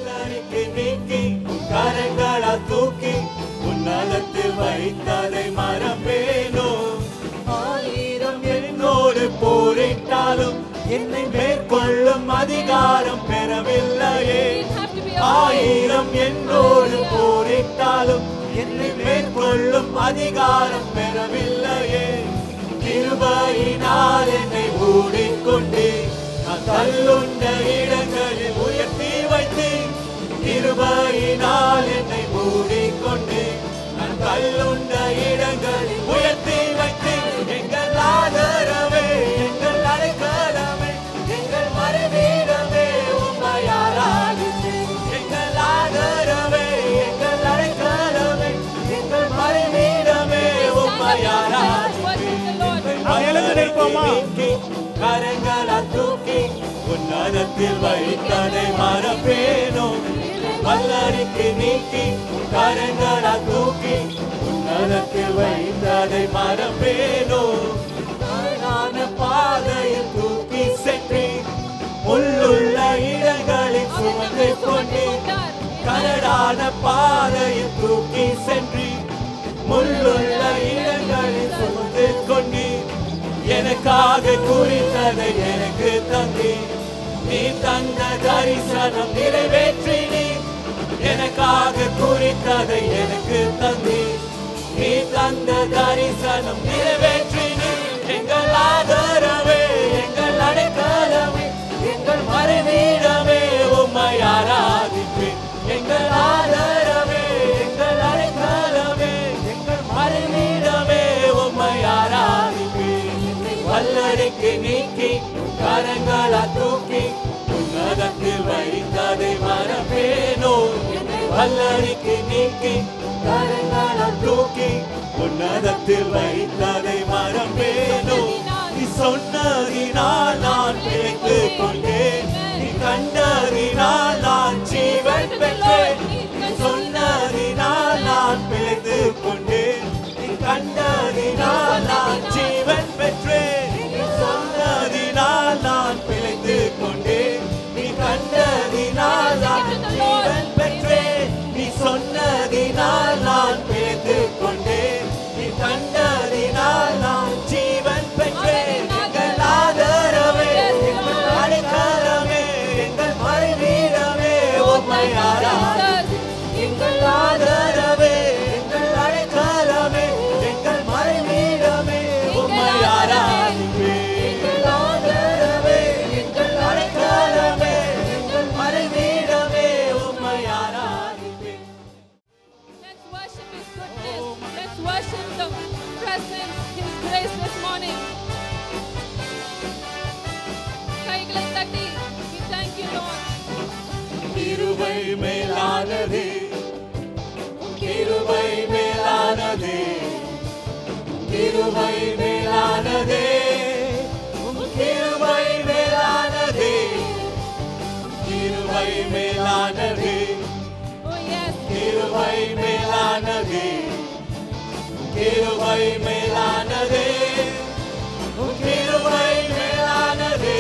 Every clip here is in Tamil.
வல்லரிக்கு நீக்கி கரங்களா தூக்கி உன்னதத்தில் வைத்ததை மறப்பேனோ ஆயிரம் என்னோடு போரிட்டாலும் என்னை மேற்கொள்ளும் அதிகாரம் பெறவில்லையே ஆயிரம் என்னோடு போரிட்டாலும் என்னை மேற்கொள்ளும் அதிகாரம் பெறவில்லையே கிருபையினால் என்னை மூடிக்கொண்டு நான் தள்ளுண்ட இடங்களில் உயர்த்தி வைத்து கிருபையினால் என்னை மூடிக்கொண்டு நான் தள்ளுண்ட இடங்களில் உயர்த்தி வைத்து எங்கள் ஆதரவே எங்கள் அடைக்கலமே எங்கள் மறைவீடமே உம்மை ஆராதித்து எங்கள் ஆதரவே எங்கள் அடைக்கலமே எங்கள் மறைவீடமே உம்மை ஆராதித்து எழுந்து நிற்போமா? கரங்களா தூக்கி உன்னதத்தில் வைத்ததை மறப்பேனோ வல்லரிக்கு நீக்கி கரங்களா தூக்கி உன்னதத்தில் வைத்ததை மறப்பேனோ தாழ்வான பாதையில் தூக்கி சென்று முள்ளுள்ள இடங்களில் சுமந்து கொண்டு கரடான பாதையில் தூக்கி சென்று முள்ளுள்ள இடங்களில் சுமந்து கொண்டு எனக்காக குறித்ததை எனக்கு தந்தி நீ தந்த தரிசனம் நிறைவேற்றி நீ எனக்காக குறித்ததை எனக்கு தந்தி நீ தந்த தரிசனம் நிறைவேற்றி நீ எங்கள் ஆதரவே எங்கள் அடைக்கலமே எங்கள் மறைவீடமே உம்மை ஆராதிப்பேன் எங்கள் ஆதரவே எங்கள் அடைக்கலமே எங்கள் மறைவீடமே உம்மை ஆராதிப்பேன் வல்லரைக்கு நீக்கி கரங்களா தூக்கி உன்னதத்தில் வைத்ததை மறப்பேனோ வல்லரைக்கு நீக்கி கரங்களா தூக்கி உன்னதத்தில் வைத்ததை மறப்பேனோ நீ சொன்னதினால் நான் பிழைத்து கொண்டேன் நீ கண்டதினால் நான் ஜீவன் பெற்றேன் நீ சொன்னதினால் நான் பிழைத்து கொண்டேன் நீ கண்டதினால் நான் ஜீவன் பெற்றேன் நீ சொன்னதினால் நான் பிழைத்து கொண்டேன் நீ கண்டதினால் நான் ஜீவன் பெற்றேன் நீ சொன்னதினால் நான் பிழைத்து கொண்டேன் நீ கண்டதினால் நான் ஜீவன் பெற்றேன் எங்கள் ஆதரவே எங்கள் அடைக்கலமே எங்கள் மறைவீடமே உம்மை ஆராதி எங்கள் ஆதரவே எங்கள் அடைக்கலமே எங்கள் மறைவீடமே உம்மை ஆராதிப்பேன் எங்கள் ஆதரவே எங்கள் அடைக்கலமே எங்கள் மறைவீடமே உம்மை ஆராதிப்பேன் Let's worship His goodness. Let's worship the presence, His grace this morning. கைகளை தட்டி we thank you Lord. கிருபை மேலானதே கிருபை மேலானதே கிருபை மேலானதே கிருபை மேலானதே கிருபை மேலானதே Oh yes. கிருபை மேலானதே கிருபை மேலானதே கிருபை மேலானதே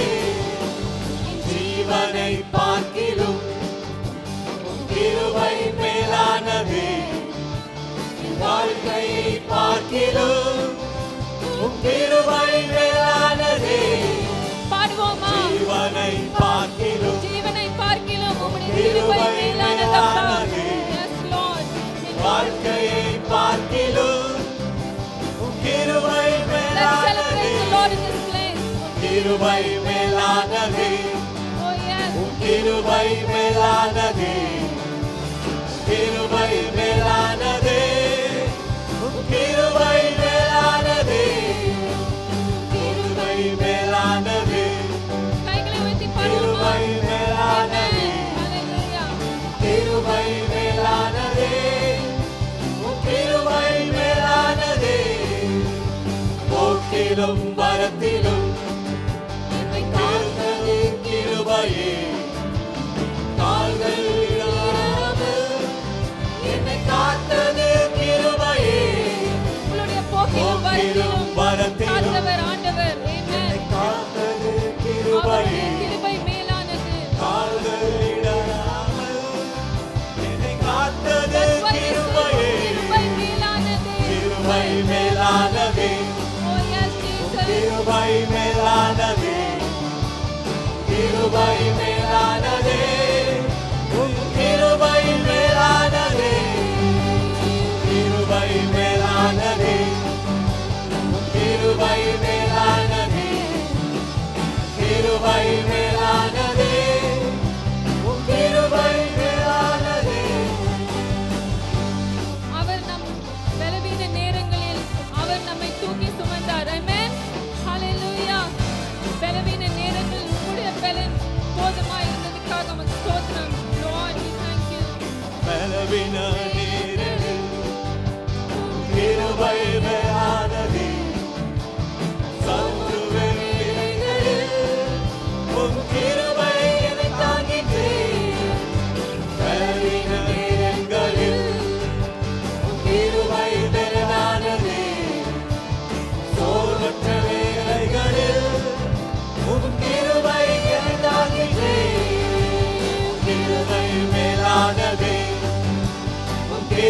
ஜீவனை பார்க்கிலும் கிருபை மேலானதே வாழ்க்கையை பார்க்கிலும் கிருபை மேலானதே பாடுவோமா ஜீவனை பார்க்கிலும் ஜீவனை பார்க்கிலும் உம்முடைய கிருபை கிருபை மேலானதப்பா மேலானதே. yes lord வாழ்க்கையை பார்க்கிலும் கிருபை let's celebrate மேலானதே the lord in this place கிருபை மேலானதே oh yes கிருபை மேலானதே கிருபை மேலானதே கிருபை மேலானதே கிருபை மேலானதே கைகளை உயர்த்தி பாடுவோமா கிருபை மேலானதே Hallelujah. கிருபை மேலானதே கிருபை மேலானதே போக்கிலும் வரத்திலும் என்னை காத்தது கிருபையே கால்கள் இடராமல் என்னை காத்தது கிருபையே உங்களுடைய போக்கிலும் போக்கிலும் வரத்திலும் வரத்திலும் காத்தவர் ஆண்டவர் என்னை Amen. காத்தது அவருடைய கிருபையே கிருபை மேலானது கால்கள் இடராமல்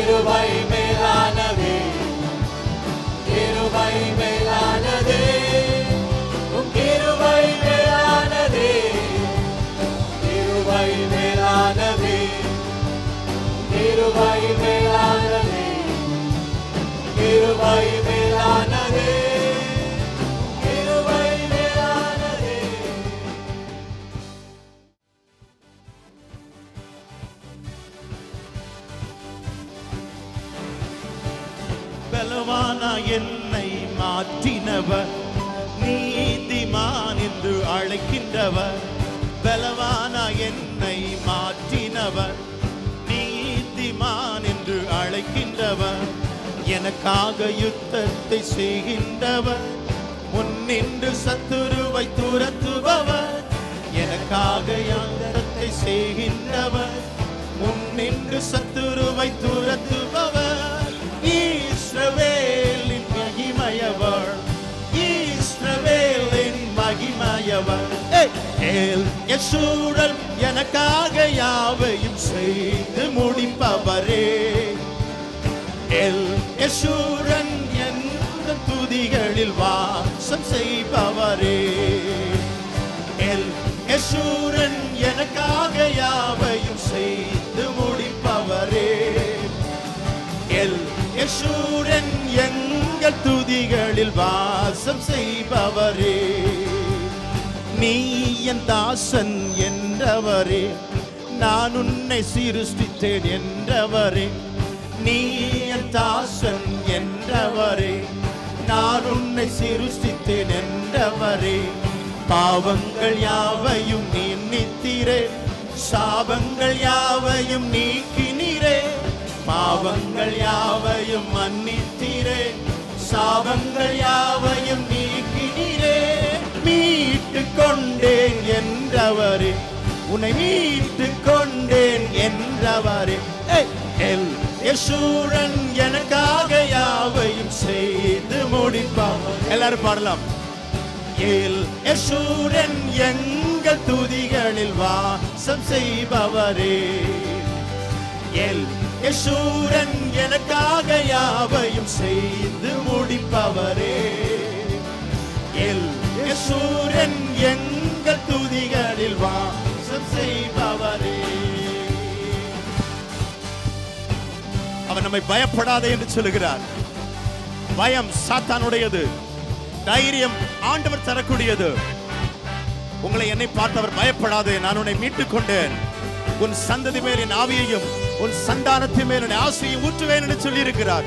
கிருபை மேலானதே கிருபை மேலானதே உம் கிருபை மேலானதே கிருபை மேலானதே கிருபை மேலானதே கிருபை மேலானதே கிருபை மேலானதே பலவான என்னை மாற்றினவர் நீதிமான் என்று அழைக்கின்றவர் பலவான என்னை மாற்றினவர் நீதிமான் என்று அழைக்கின்றவர் எனக்காக யுத்தத்தை செய்கின்றவர் முன்னின்று சத்துருவை துரத்துபவர் எனக்காக யுத்தத்தை செய்கின்றவர் முன்னின்று சத்துருவை துரத்துபவர் ஈஸ்ரவேலின் மகிமையவர் ஈஸ்ரவேலின் மகிமையவர் ஏய், ஏல் யசூரன் எனக்காக யாவையும் செய்து முடிப்பவரே எல் யசூரன் என்ற துதிகளில் வாசம் செய்பவரே எல் யசூரன் எனக்காக யாவையும் செய்து முடிப்பவரே எல் யசூரன் எங்கள் துதிகளில் வாசம் செய்பவரே நீ என் தாசன் என்றவரே நான் உன்னை சிருஷ்டித்தேன் என்றவரே நீ என் தாசன் என்றவரே நான் உன்னை சிருஷ்டித்தேன் என்றவரே பாவங்கள் யாவையும் நீ நித்திரே சாபங்கள் யாவையும் நீக்கினீரே பாவங்கள் யாவையும் மன்னித்தீரே சாபங்கள் யாவையும் நீக்கினீரே மீட்டு கொண்டேன் என்றவரே உன்னை மீட்டு கொண்டேன் என்றவரே ஏய், எல் யசூரன் எனக்காக யாவையும் செய்து முடிப்பான் எல்லாரும் பாடலாம் ஏல் யசூரன் எங்கள் துதிகளில் வாசம் செய்பவரே எல் யசூரன் எனக்காக யாவையும் செய்து முடிப்பவரே எல் யசூரன் எங்கள் துதிகளில் வாசம் செய்பவரே அவர் நம்மை பயப்படாதே என்று சொல்லுகிறார் பயம் சாத்தானுடையது தைரியம் ஆண்டவர் தரக்கூடியது உங்களை என்னை பார்த்தவர் பயப்படாதே நான் உன்னை மீட்டுக் கொண்டேன் உன் சந்ததி மேல் என் ஆவியையும் உன் சந்தானத்தின் மேல் என் ஆசையை ஊற்றுவேன் என்று சொல்லியிருக்கிறார்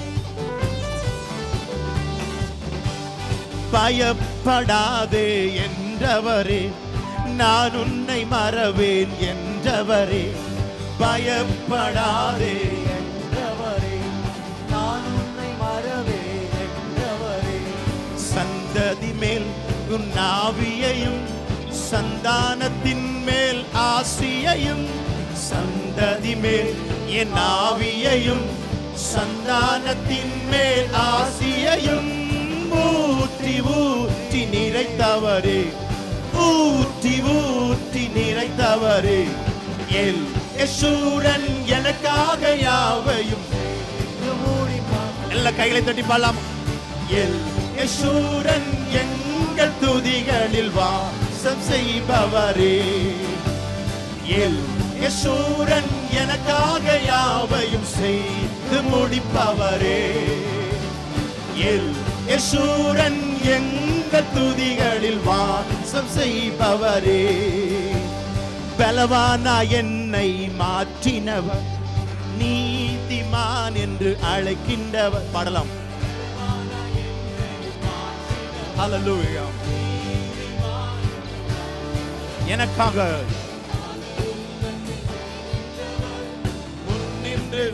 பயப்படாதே என்றவரே நான் உன்னை மறவேன் என்றவரே பயப்படாதே என்றவரே நான் உன்னை மறவேன் என்றவரே சந்ததி மேல் உன் ஆவியையும் சந்தானத்தின் மேல் ஆசியையும் சந்ததி மேல் என் ஆவியையும் சந்தானத்தின் மேல் ஆசியையும் ஊற்றி ஊற்றி நிறைத்தவரே ஊற்றி ஊற்றி நிறைத்தவரே எல் யசூரன் எனக்காக யாவையும் எல்லா கைகளை தட்டி பாடலாம் எல் யசூரன் எங்கள் துதிகளில் வாசம் செய்பவரே எல் யசூரன் எனக்காக யாவையும் செய்து முடிப்பவரே எல் யசூரன் எங்கள் துதிகளில் வாசம் செய்பவரே பலவானா என்னை மாற்றினவர் நீதிமான் என்று அழைக்கின்றவர் பாடலாம் Hallelujah. எனக்காக முன்னின்று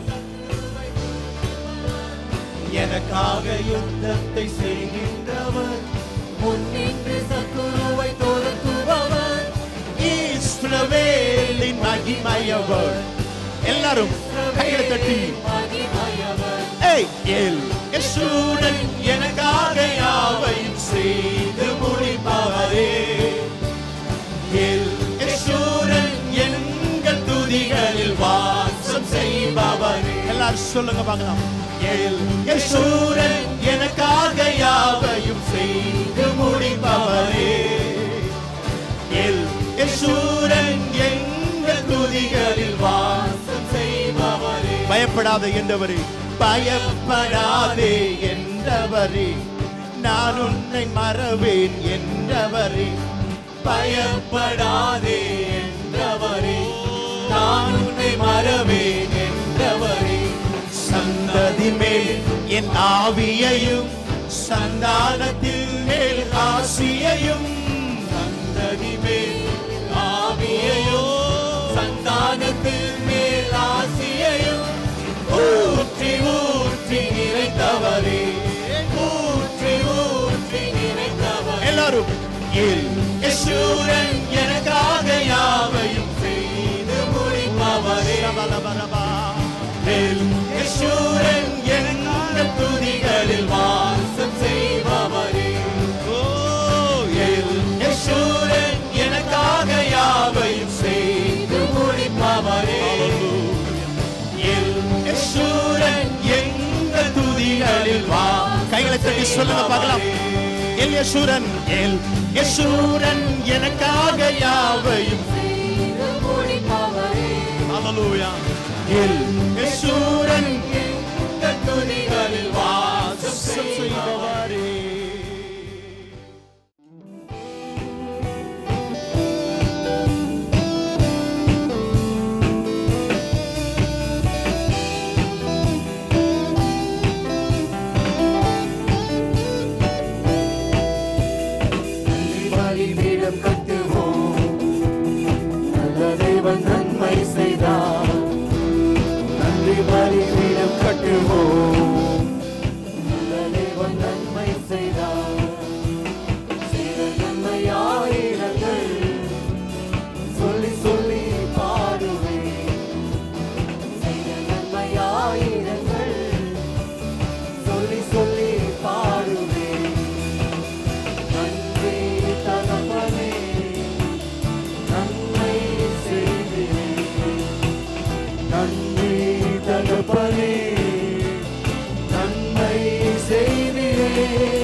எனக்காக யுத்தத்தை செய்கின்றவர் முன்னின்று சத்துருவை துரத்துபவர் இஸ்ரவேலின் மகிமையவர் எல்லாரும் கைகளை தட்டி மகிமையவர் ஏய் எல் யசூரன் எனக்காக யாவையும் செய்து முடிப்பவரே எல் யசூரன் எங்கள் துதிகளில் வாசம் செய்பவரே எல்லாரும் எல்லாரும் சொல்லுங்க பார்க்கலாம் எல் யசூரன் எனக்காக யாவையும் செய்து முடிப்பவரே எல் யசூரன் எங்கள் துதிகளில் வாசம் செய்பவரே பயப்படாத என்றவரே பயப்படாதே என்றவரே நான் உன்னை மறவேன் என்றவரே பயப்படாதே என்றவரே நான் உன்னை மறவேன் என்றவரே சந்ததி மேல் என் ஆவியையும் சந்தானத்தில் மேல் ஆசியையும் சந்ததி மேல் ஆவியையும் சந்தானத்தில் மேல் ஆசியையும் ஊற்றி ஊற்றி நிறைத்தவரே ஊற்றி ஊற்றி நிறைத்தவரே எல்லாரும் எல் யசூரன் எனக்காக யாவையும் செய்து முடிப்பவரே எல் யசூரன் எங்கள் துதிகளில் வாசம் செய்பவரே ஓ, எல் யசூரன் எனக்காக யாவையும் செய்து முடிப்பவரே எல் யசூரன் எங்கள் துதிகளில் வாசம் கைகளை தட்டி சொல்லுங்க பார்க்கலாம் எல் யசூரன் எல் யசூரன் எனக்காக யாவையும் ஹalleluya எல் யசூரன் எங்கள் துதிகளில் வாசம் செய்பவரே பலிபீடம் கட்டுவோம் நல்ல தேவன் நன்மை செய்தார் நன்றி பலிபீடம் கட்டுவோம் நல்ல தேவன் நன்மை செய்தார் செய்த நன்மையாயிரங்கள் சொல்லி சொல்லி பாடுவேன் செய்த நன்மையாயிரங்கள் சொல்லி சொல்லி பாடுவேன் நன்றி தகப்பனே நன்மை செய்கிறேன் நன்றி தகப்பனே நன்மை செய்கிறேன்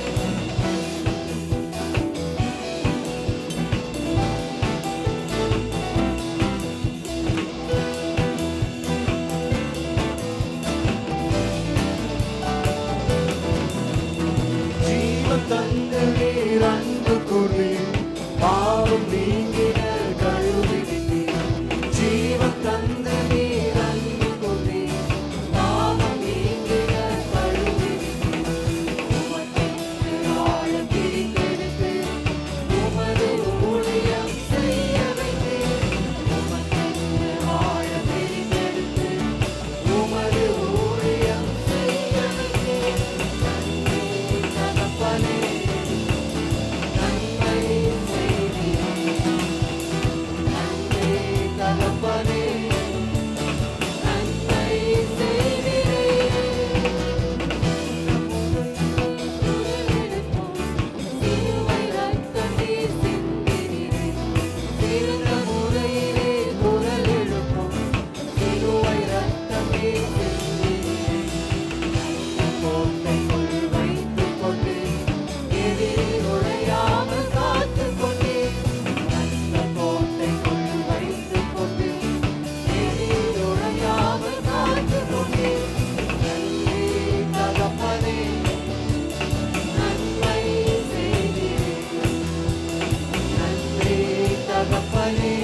ஜீவன் தந்த நீர் அன்பு கூர்ந்தீர் பாவம் நீங்கின கழுவினீர் ஜீவன் தந்த நீர் அன்பு கூர்ந்தீர் பாவம் நீங்கின கழுவினீர் உமக்கென்று ஆழம் பிரித்தெடுத்து உமது ஊழியம் செய்ய வைத்தீர் உமக்கென்று ஆழம் பிரித்தெடுத்து உமது ஊழியம் செய்ய வைத்தீர் தகப்பனே நன்மை செய்தீர் நன்றி தகப்பனே நன்மை செய்தீர் சிலுவை ரத்தத்தில் சிந்தினீரே சிறந்த முறையிலே குரல் எழுப்பும் சிலுவை ரத்தத்தில் சிந்தினீரே கோட்டைக்குள் வைத்துக் கொண்டு எதிரி நுழையாமல் காத்துக் கொண்டே அந்த கோட்டைக்குள் வைத்துக் கொண்டு எதிரி நுழையாமல் காத்துக் கொண்டே நன்றி தகப்பனே நன்மை செய்தீரே நன்றி தகப்பனே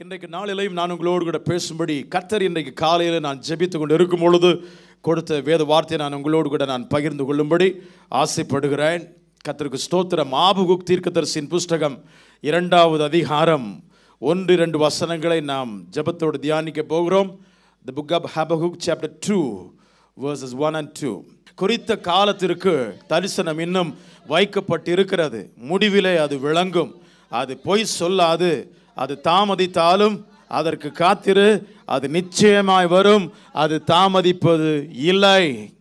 இன்றைக்கு நாளிலையும் நான் உங்களோடு கூட பேசும்படி கர்த்தர் இன்றைக்கு காலையில் நான் ஜெபித்து கொண்டு இருக்கும் பொழுது கொடுத்த வேத வார்த்தையை நான் உங்களோடு கூட நான் பகிர்ந்து கொள்ளும்படி ஆசைப்படுகிறேன் கர்த்தருக்கு ஸ்தோத்திரம் ஆபுகுக் தீர்க்கதரிசியின் புஸ்தகம் இரண்டாவது அதிகாரம் ஒன்று இரண்டு வசனங்களை நாம் ஜெபத்தோடு தியானிக்க போகிறோம் the book of Habakkuk chapter two verses one and two குறித்த காலத்திற்கு தரிசனம் இன்னும் வைக்கப்பட்டிருக்கிறது முடிவிலே அது விளங்கும் அது பொய் சொல்லாது அது தாமதித்தாலும் அதற்கு காத்திரு அது நிச்சயமாய் வரும் அது தாமதிப்பது இல்லை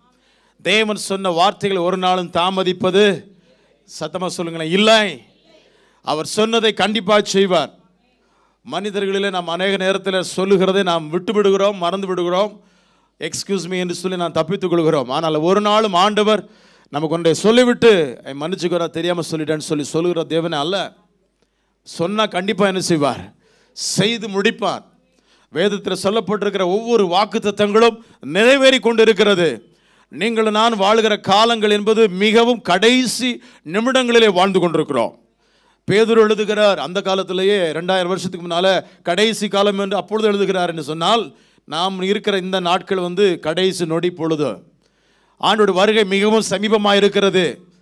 தேவன் சொன்ன வார்த்தைகளை ஒரு நாளும் தாமதிப்பது சத்தமா சொல்லுங்களேன் இல்லை அவர் சொன்னதை கண்டிப்பாக செய்வார் மனிதர்களிலே நாம் அநேக நேரத்தில் சொல்லுகிறதை நாம் விட்டு விடுகிறோம் மறந்து விடுகிறோம் எக்ஸ்கியூஸ் மீ என்று சொல்லி நான் தப்பித்துக் கொள்கிறோம் ஆனால் ஒரு நாளும் ஆண்டவர் நமக்கு ஒன்றை சொல்லிவிட்டு "ஐ, மன்னிச்சுக்கிறா தெரியாமல் சொல்லிட்டேன்னு சொல்லி சொல்லுகிற தேவனே அல்ல சொன்னால் கண்டிப்பாக என்ன செய்வார் செய்து முடிப்பார் வேதத்தில் சொல்லப்பட்டிருக்கிற ஒவ்வொரு வாக்கு தத்தங்களும் நிறைவேறி கொண்டிருக்கிறது நீங்கள் நான் வாழுகிற காலங்கள் என்பது மிகவும் கடைசி நிமிடங்களிலே வாழ்ந்து கொண்டிருக்கிறோம் பேதுரு எழுதுகிறார் அந்த காலத்திலேயே ரெண்டாயிரம் வருஷத்துக்கு முன்னால கடைசி காலம் என்று அப்பொழுது எழுதுகிறார் என்று சொன்னால் நாம் இருக்கிற இந்த நாட்கள் வந்து கடைசி நொடி பொழுது ஆண்டோட வருகை மிகவும் சமீபமாக இருக்கிறது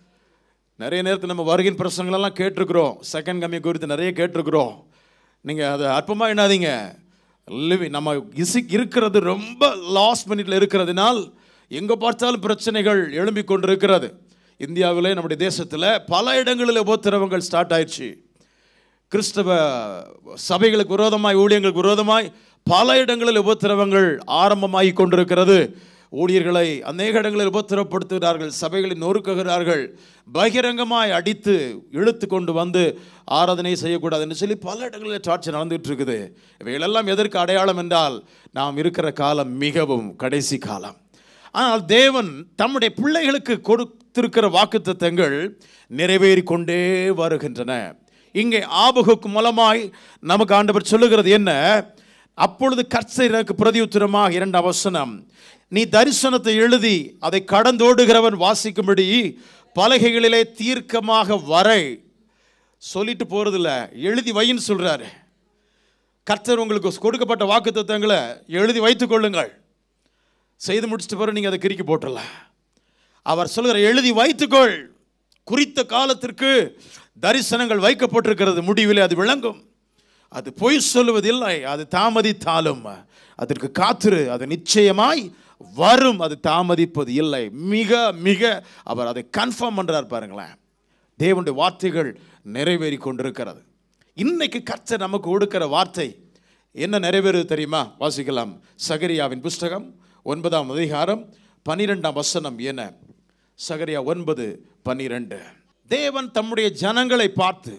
நிறைய நேரத்தில் நம்ம வருகின் பிரசங்களெல்லாம் கேட்டிருக்கிறோம் செகண்ட் கம்மி குறித்து நிறைய கேட்டிருக்கிறோம் நீங்கள் அதை அற்பமாக எண்ணாதீங்க லிவி நம்ம இசி இருக்கிறது ரொம்ப லாஸ்ட் மினிட்ல இருக்கிறதுனால் எங்கே பார்த்தாலும் பிரச்சனைகள் எழும்பிக் கொண்டிருக்கிறது இந்தியாவிலே நம்முடைய தேசத்தில் பல இடங்களில் உபத்திரவங்கள் ஸ்டார்ட் ஆயிடுச்சு கிறிஸ்தவ சபைகளுக்கு விரோதமாய் ஊழியங்களுக்கு விரோதமாய் பல இடங்களில் உபத்திரவங்கள் ஆரம்பமாகி கொண்டிருக்கிறது ஊழியர்களை அநேக இடங்களில் உபத்திரப்படுத்துகிறார்கள் சபைகளை நொறுக்குகிறார்கள் பகிரங்கமாய் அடித்து இழுத்து கொண்டு வந்து ஆராதனை செய்யக்கூடாதுன்னு சொல்லி பல இடங்களில் டார்ச்சர் நடந்துட்டு இருக்குது இவைகளெல்லாம் எதற்கு அடையாளம் என்றால் நாம் இருக்கிற காலம் மிகவும் கடைசி காலம் ஆனால் தேவன் தம்முடைய பிள்ளைகளுக்கு கொடுத்திருக்கிற வாக்குத்தத்தங்கள் நிறைவேறி கொண்டே வருகின்றன இங்கே ஆபகுக்கு மூலமாய் நமக்கு ஆண்டவர் சொல்லுகிறது என்ன அப்பொழுது கர்த்தருக்கு பிரதியுத்தரமாக இரண்டு அவசனம் நீ தரிசனத்தை எழுதி அதை கடந்தோடுகிறவன் வாசிக்கும்படி பலகைகளிலே தீர்க்கமாக வரை சொல்லிட்டு போறதில்ல எழுதி வைன்னு சொல்றாரு கர்த்தர் உங்களுக்கு கொடுக்கப்பட்ட வாக்குத்தத்தங்களை எழுதி வைத்துக் கொள்ளுங்கள் செய்து முடிச்சிட்டு பிறகு நீங்கள் அதை கிறுக்கி போட்டுடலாம் அவர் சொல்கிற எழுதி வைத்துக்கொள் குறித்த காலத்திற்கு தரிசனங்கள் வைக்கப்பட்டிருக்கிறது முடிவிலே அது விளங்கும் அது பொய் சொல்லுவதில்லை அது தாமதித்தாலும் அதற்கு காத்திரு அது நிச்சயமாய் வரும் அது தாமதிப்பது இல்லை மிக மிக அவர் அதை கன்ஃபார்ம் பண்றார் பாருங்களேன் தேவனுடைய வார்த்தைகள் நிறைவேறி கொண்டிருக்கிறது இன்னைக்கு கர்த்தர் நமக்கு கொடுக்கிற வார்த்தை என்ன நிறைவேறுது தெரியுமா வாசிக்கலாம் சகரியாவின் புஸ்தகம் ஒன்பதாம் அதிகாரம் பனிரெண்டாம் வசனம் என்ன சகரியா ஒன்பது பன்னிரெண்டு தேவன் தம்முடைய ஜனங்களை பார்த்து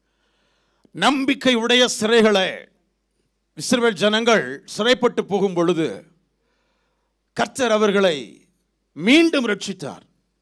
நம்பிக்கை உடைய சிறைகளை இஸ்ரவேல் ஜனங்கள் சிறைப்பட்டு போகும் பொழுது கர்த்தர் அவர்களை மீண்டும் ரட்சித்தார்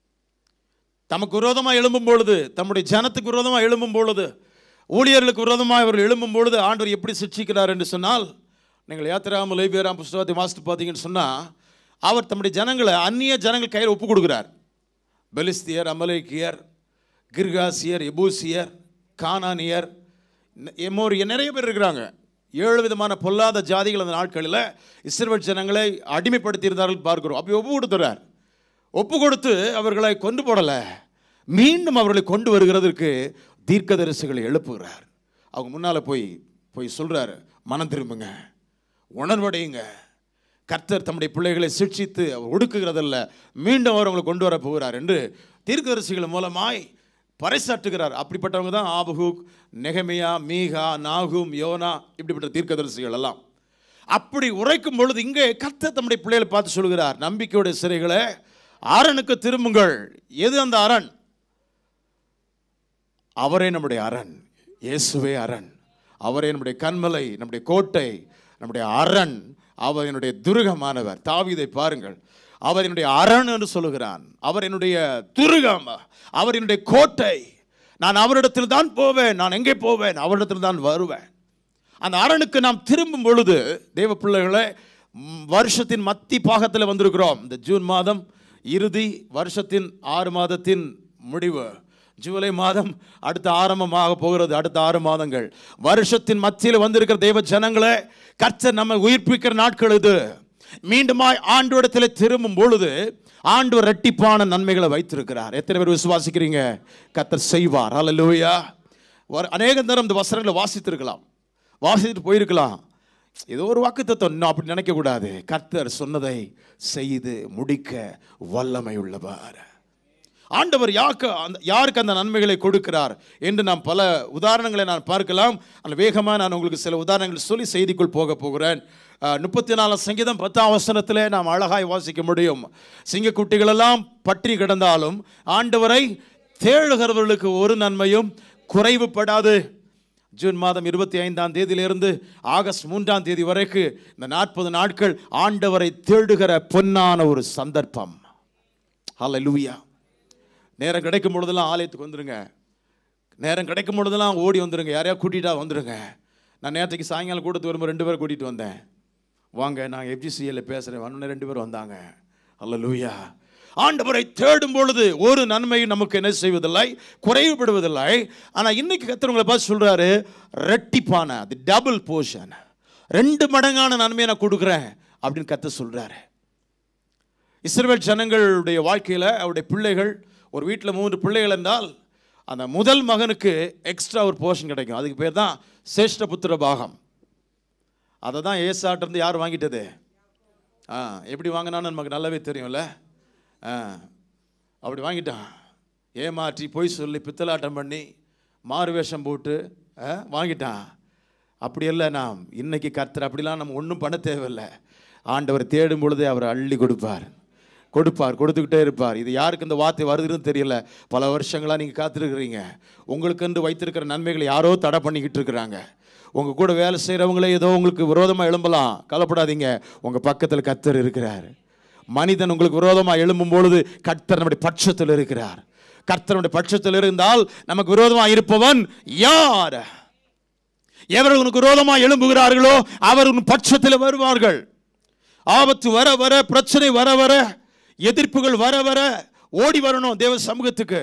தமக்கு விரோதமாக எழும்பும் பொழுது தம்முடைய ஜனத்துக்கு விரோதமாக எழும்பும் பொழுது ஊழியர்களுக்கு விரோதமாக அவர்கள் எழும்பும் பொழுது ஆண்டவர் எப்படி சிக்ஷிக்கிறார் என்று சொன்னால் நீங்கள் யாத்திராம லேபியராம் புஸ்தகத்தை வாசித்து பார்த்தீங்கன்னு சொன்னால் அவர் தம்முடைய ஜனங்களை அந்நிய ஜனங்கள் கையில் ஒப்பு கொடுக்குறார் பெலிஸ்தியர் அமலேக்கியர் கிர்காசியர் எபூசியர் கானானியர் ந- எமோரியர் நிறைய பேர் இருக்கிறாங்க ஏழு விதமான பொல்லாத ஜாதிகள் அந்த நாட்களில் இஸ்ரவேல் ஜனங்களை அடிமைப்படுத்தியிருந்தார்கள் பார்க்கிறோம் அப்படி ஒப்பு கொடுத்துறார் ஒப்பு கொடுத்து அவர்களை கொண்டு போடலை மீண்டும் அவர்களை கொண்டு வருகிறதற்கு தீர்க்கதரிசிகளை எழுப்புகிறார் அவங்க முன்னால் போய் போய் சொல்கிறாரு மனம் திரும்புங்க உணர்வடையுங்க கர்த்தர் தம்முடைய பிள்ளைகளை சிக்ஷித்து அவர் ஒடுக்குகிறதல்ல மீண்டும் அவர் அவங்களை கொண்டு வர போகிறார் என்று தீர்க்கதரிசிகள் மூலமாய் பறைசாற்றுகிறார் அப்படிப்பட்டவங்க தான் ஆபகுக் நெகமியா மீகா நாகும் யோனா இப்படிப்பட்ட தீர்க்கதரிசிகள் எல்லாம் அப்படி உரைக்கும் பொழுது இங்கே கர்த்தர் தம்முடைய பிள்ளைகளை பார்த்து சொல்கிறார் நம்பிக்கையுடைய சிறைகளை அரணுக்கு திரும்புங்கள் எது அந்த அரண் அவரே நம்முடைய அரண் இயேசுவே அரண் அவரே நம்முடைய கண்மலை நம்முடைய கோட்டை நம்முடைய அரண் அவர் என்னுடைய துருகமானவர் தாவீதை பாருங்கள் அவர் என்னுடைய அரண் என்று சொல்லுகிறான் அவர் என்னுடைய துருகம் அவர் என்னுடைய கோட்டை நான் அவரிடத்தில் தான் போவேன் நான் எங்கே போவேன் அவரிடத்தில் தான் வருவேன் அந்த அரணுக்கு நாம் திரும்பும் பொழுது தேவ பிள்ளைகளே ம், வருஷத்தின் மத்தி பாகத்தில் வந்திருக்கிறோம் இந்த ஜூன் மாதம் இறுதி வருஷத்தின் ஆறு மாதத்தின் முடிவு ஜூலை மாதம் அடுத்த ஆரம்பமாக போகிறது அடுத்த ஆறு மாதங்கள் வருஷத்தின் மத்தியில் வந்திருக்கிற தெய்வ ஜனங்களே கர்த்தர் நம்ம உயிர்ப்பிக்கிற நாட்கள் இது மீண்டுமாய் ஆண்டோடத்தில் திரும்பும் பொழுது ஆண்டு ரெட்டிப்பான நன்மைகளை வைத்திருக்கிறார் எத்தனை பேர் விசுவாசிக்கிறீங்க கர்த்தர் செய்வார் அல்லேலூயா ஒரு அநேக நேரம் இந்த வசனங்களை வாசித்திருக்கலாம் வாசித்துட்டு போயிருக்கலாம் ஏதோ ஒரு வாக்கு தத்துவம் அப்படி நினைக்கக்கூடாது கர்த்தர் சொன்னதை செய்து முடிக்க வல்லமை உள்ளவர் ஆண்டவர் யாருக்கு அந்த யாருக்கு அந்த நன்மைகளை கொடுக்கிறார் என்று நாம் பல உதாரணங்களை நான் பார்க்கலாம் அந்த வேகமாக நான் உங்களுக்கு சில உதாரணங்கள் சொல்லி செய்திக்குள் போக போகிறேன் முப்பத்தி நாலாம் சங்கீதம் பத்தாம் வசனத்தில் நாம் அழகாய் வாசிக்க முடியும் சிங்கக்குட்டிகளெல்லாம் பற்றி கிடந்தாலும் ஆண்டவரை தேடுகிறவர்களுக்கு ஒரு நன்மையும் குறைவுபடாது ஜூன் மாதம் இருபத்தி ஐந்தாம் தேதியிலிருந்து ஆகஸ்ட் மூன்றாம் தேதி வரைக்கும் இந்த நாற்பது நாட்கள் ஆண்டவரை தேடுகிற பொன்னான ஒரு சந்தர்ப்பம் ஹalleluya நேரம் கிடைக்கும் பொழுதெல்லாம் ஆலயத்துக்கு வந்துருங்க நேரம் கிடைக்கும் பொழுதெல்லாம் ஓடி வந்துருங்க யாரையா கூட்டிகிட்டா வந்துருங்க நான் நேற்றுக்கு சாயங்காலம் கூட்டத்து வரும்போது ரெண்டு பேரும் கூட்டிகிட்டு வந்தேன் வாங்க நான் எஃப்ஜிசிஎல்ல பேசுகிறேன் ஒன்று ரெண்டு பேர் வந்தாங்க அல்ல ஆண்டவரை தேடும் பொழுது ஒரு நன்மையும் நமக்கு என்ன செய்வதில்லை குறைவுபடுவதில்லை ஆனால் இன்னைக்கு கத்துறவங்களை பார்த்து சொல்றாரு ரெட்டிப்பான அது டபுள் போர்ஷன் ரெண்டு மடங்கான நன்மையை நான் கொடுக்குறேன் அப்படின்னு கத்த சொல்றாரு இஸ்ரவேல் ஜனங்களுடைய வாழ்க்கையில் அவருடைய பிள்ளைகள் ஒரு வீட்டில் மூன்று பிள்ளைகள் என்றால் அந்த முதல் மகனுக்கு எக்ஸ்ட்ரா ஒரு போர்ஷன் கிடைக்கும் அதுக்கு பேர் தான் சேஷ்ட புத்திர பாகம் அதை தான் ஏசாட்டிருந்து யார் வாங்கிட்டது ஆ எப்படி வாங்கினான்னு நமக்கு நல்லாவே தெரியும்ல ஆ அப்படி வாங்கிட்டான் ஏமாற்றி பொய் சொல்லி பித்தலாட்டம் பண்ணி மாறு வேஷம் போட்டு ஆ, வாங்கிட்டான் அப்படி இல்லை நாம் இன்னைக்கு கர்த்தர் அப்படிலாம் நம்ம ஒன்றும் பண்ண தேவையில்லை ஆண்டவர் தேடும் பொழுதே அவர் அள்ளி கொடுப்பார் கொடுப்பார் கொடுத்துக்கிட்டே இருப்பார் இது யாருக்கு இந்த வார்த்தை வருதுன்னு தெரியல பல வருஷங்களாக நீங்கள் காத்திருக்கிறீங்க உங்களுக்கென்று வைத்திருக்கிற நன்மைகளை யாரோ தடை பண்ணிக்கிட்டு இருக்கிறாங்க உங்கள் கூட வேலை செய்கிறவங்களே ஏதோ உங்களுக்கு விரோதமாக எழும்பலாம் கவலைப்படாதீங்க உங்கள் பக்கத்தில் கத்தர் இருக்கிறார் மனிதன் உங்களுக்கு விரோதமாக எழும்பும் பொழுது கர்த்தர் நம்முடைய பட்சத்தில் இருக்கிறார் கர்த்தருடைய பட்சத்தில் இருந்தால் நமக்கு விரோதமாக இருப்பவன் யார் எவர் உனக்கு விரோதமாக எழும்புகிறார்களோ அவர் உன் பட்சத்தில் வருவார்கள் ஆபத்து வர வர பிரச்சனை வர வர எதிர்ப்புகள் வர வர ஓடி வரணும் தேவ சமூகத்துக்கு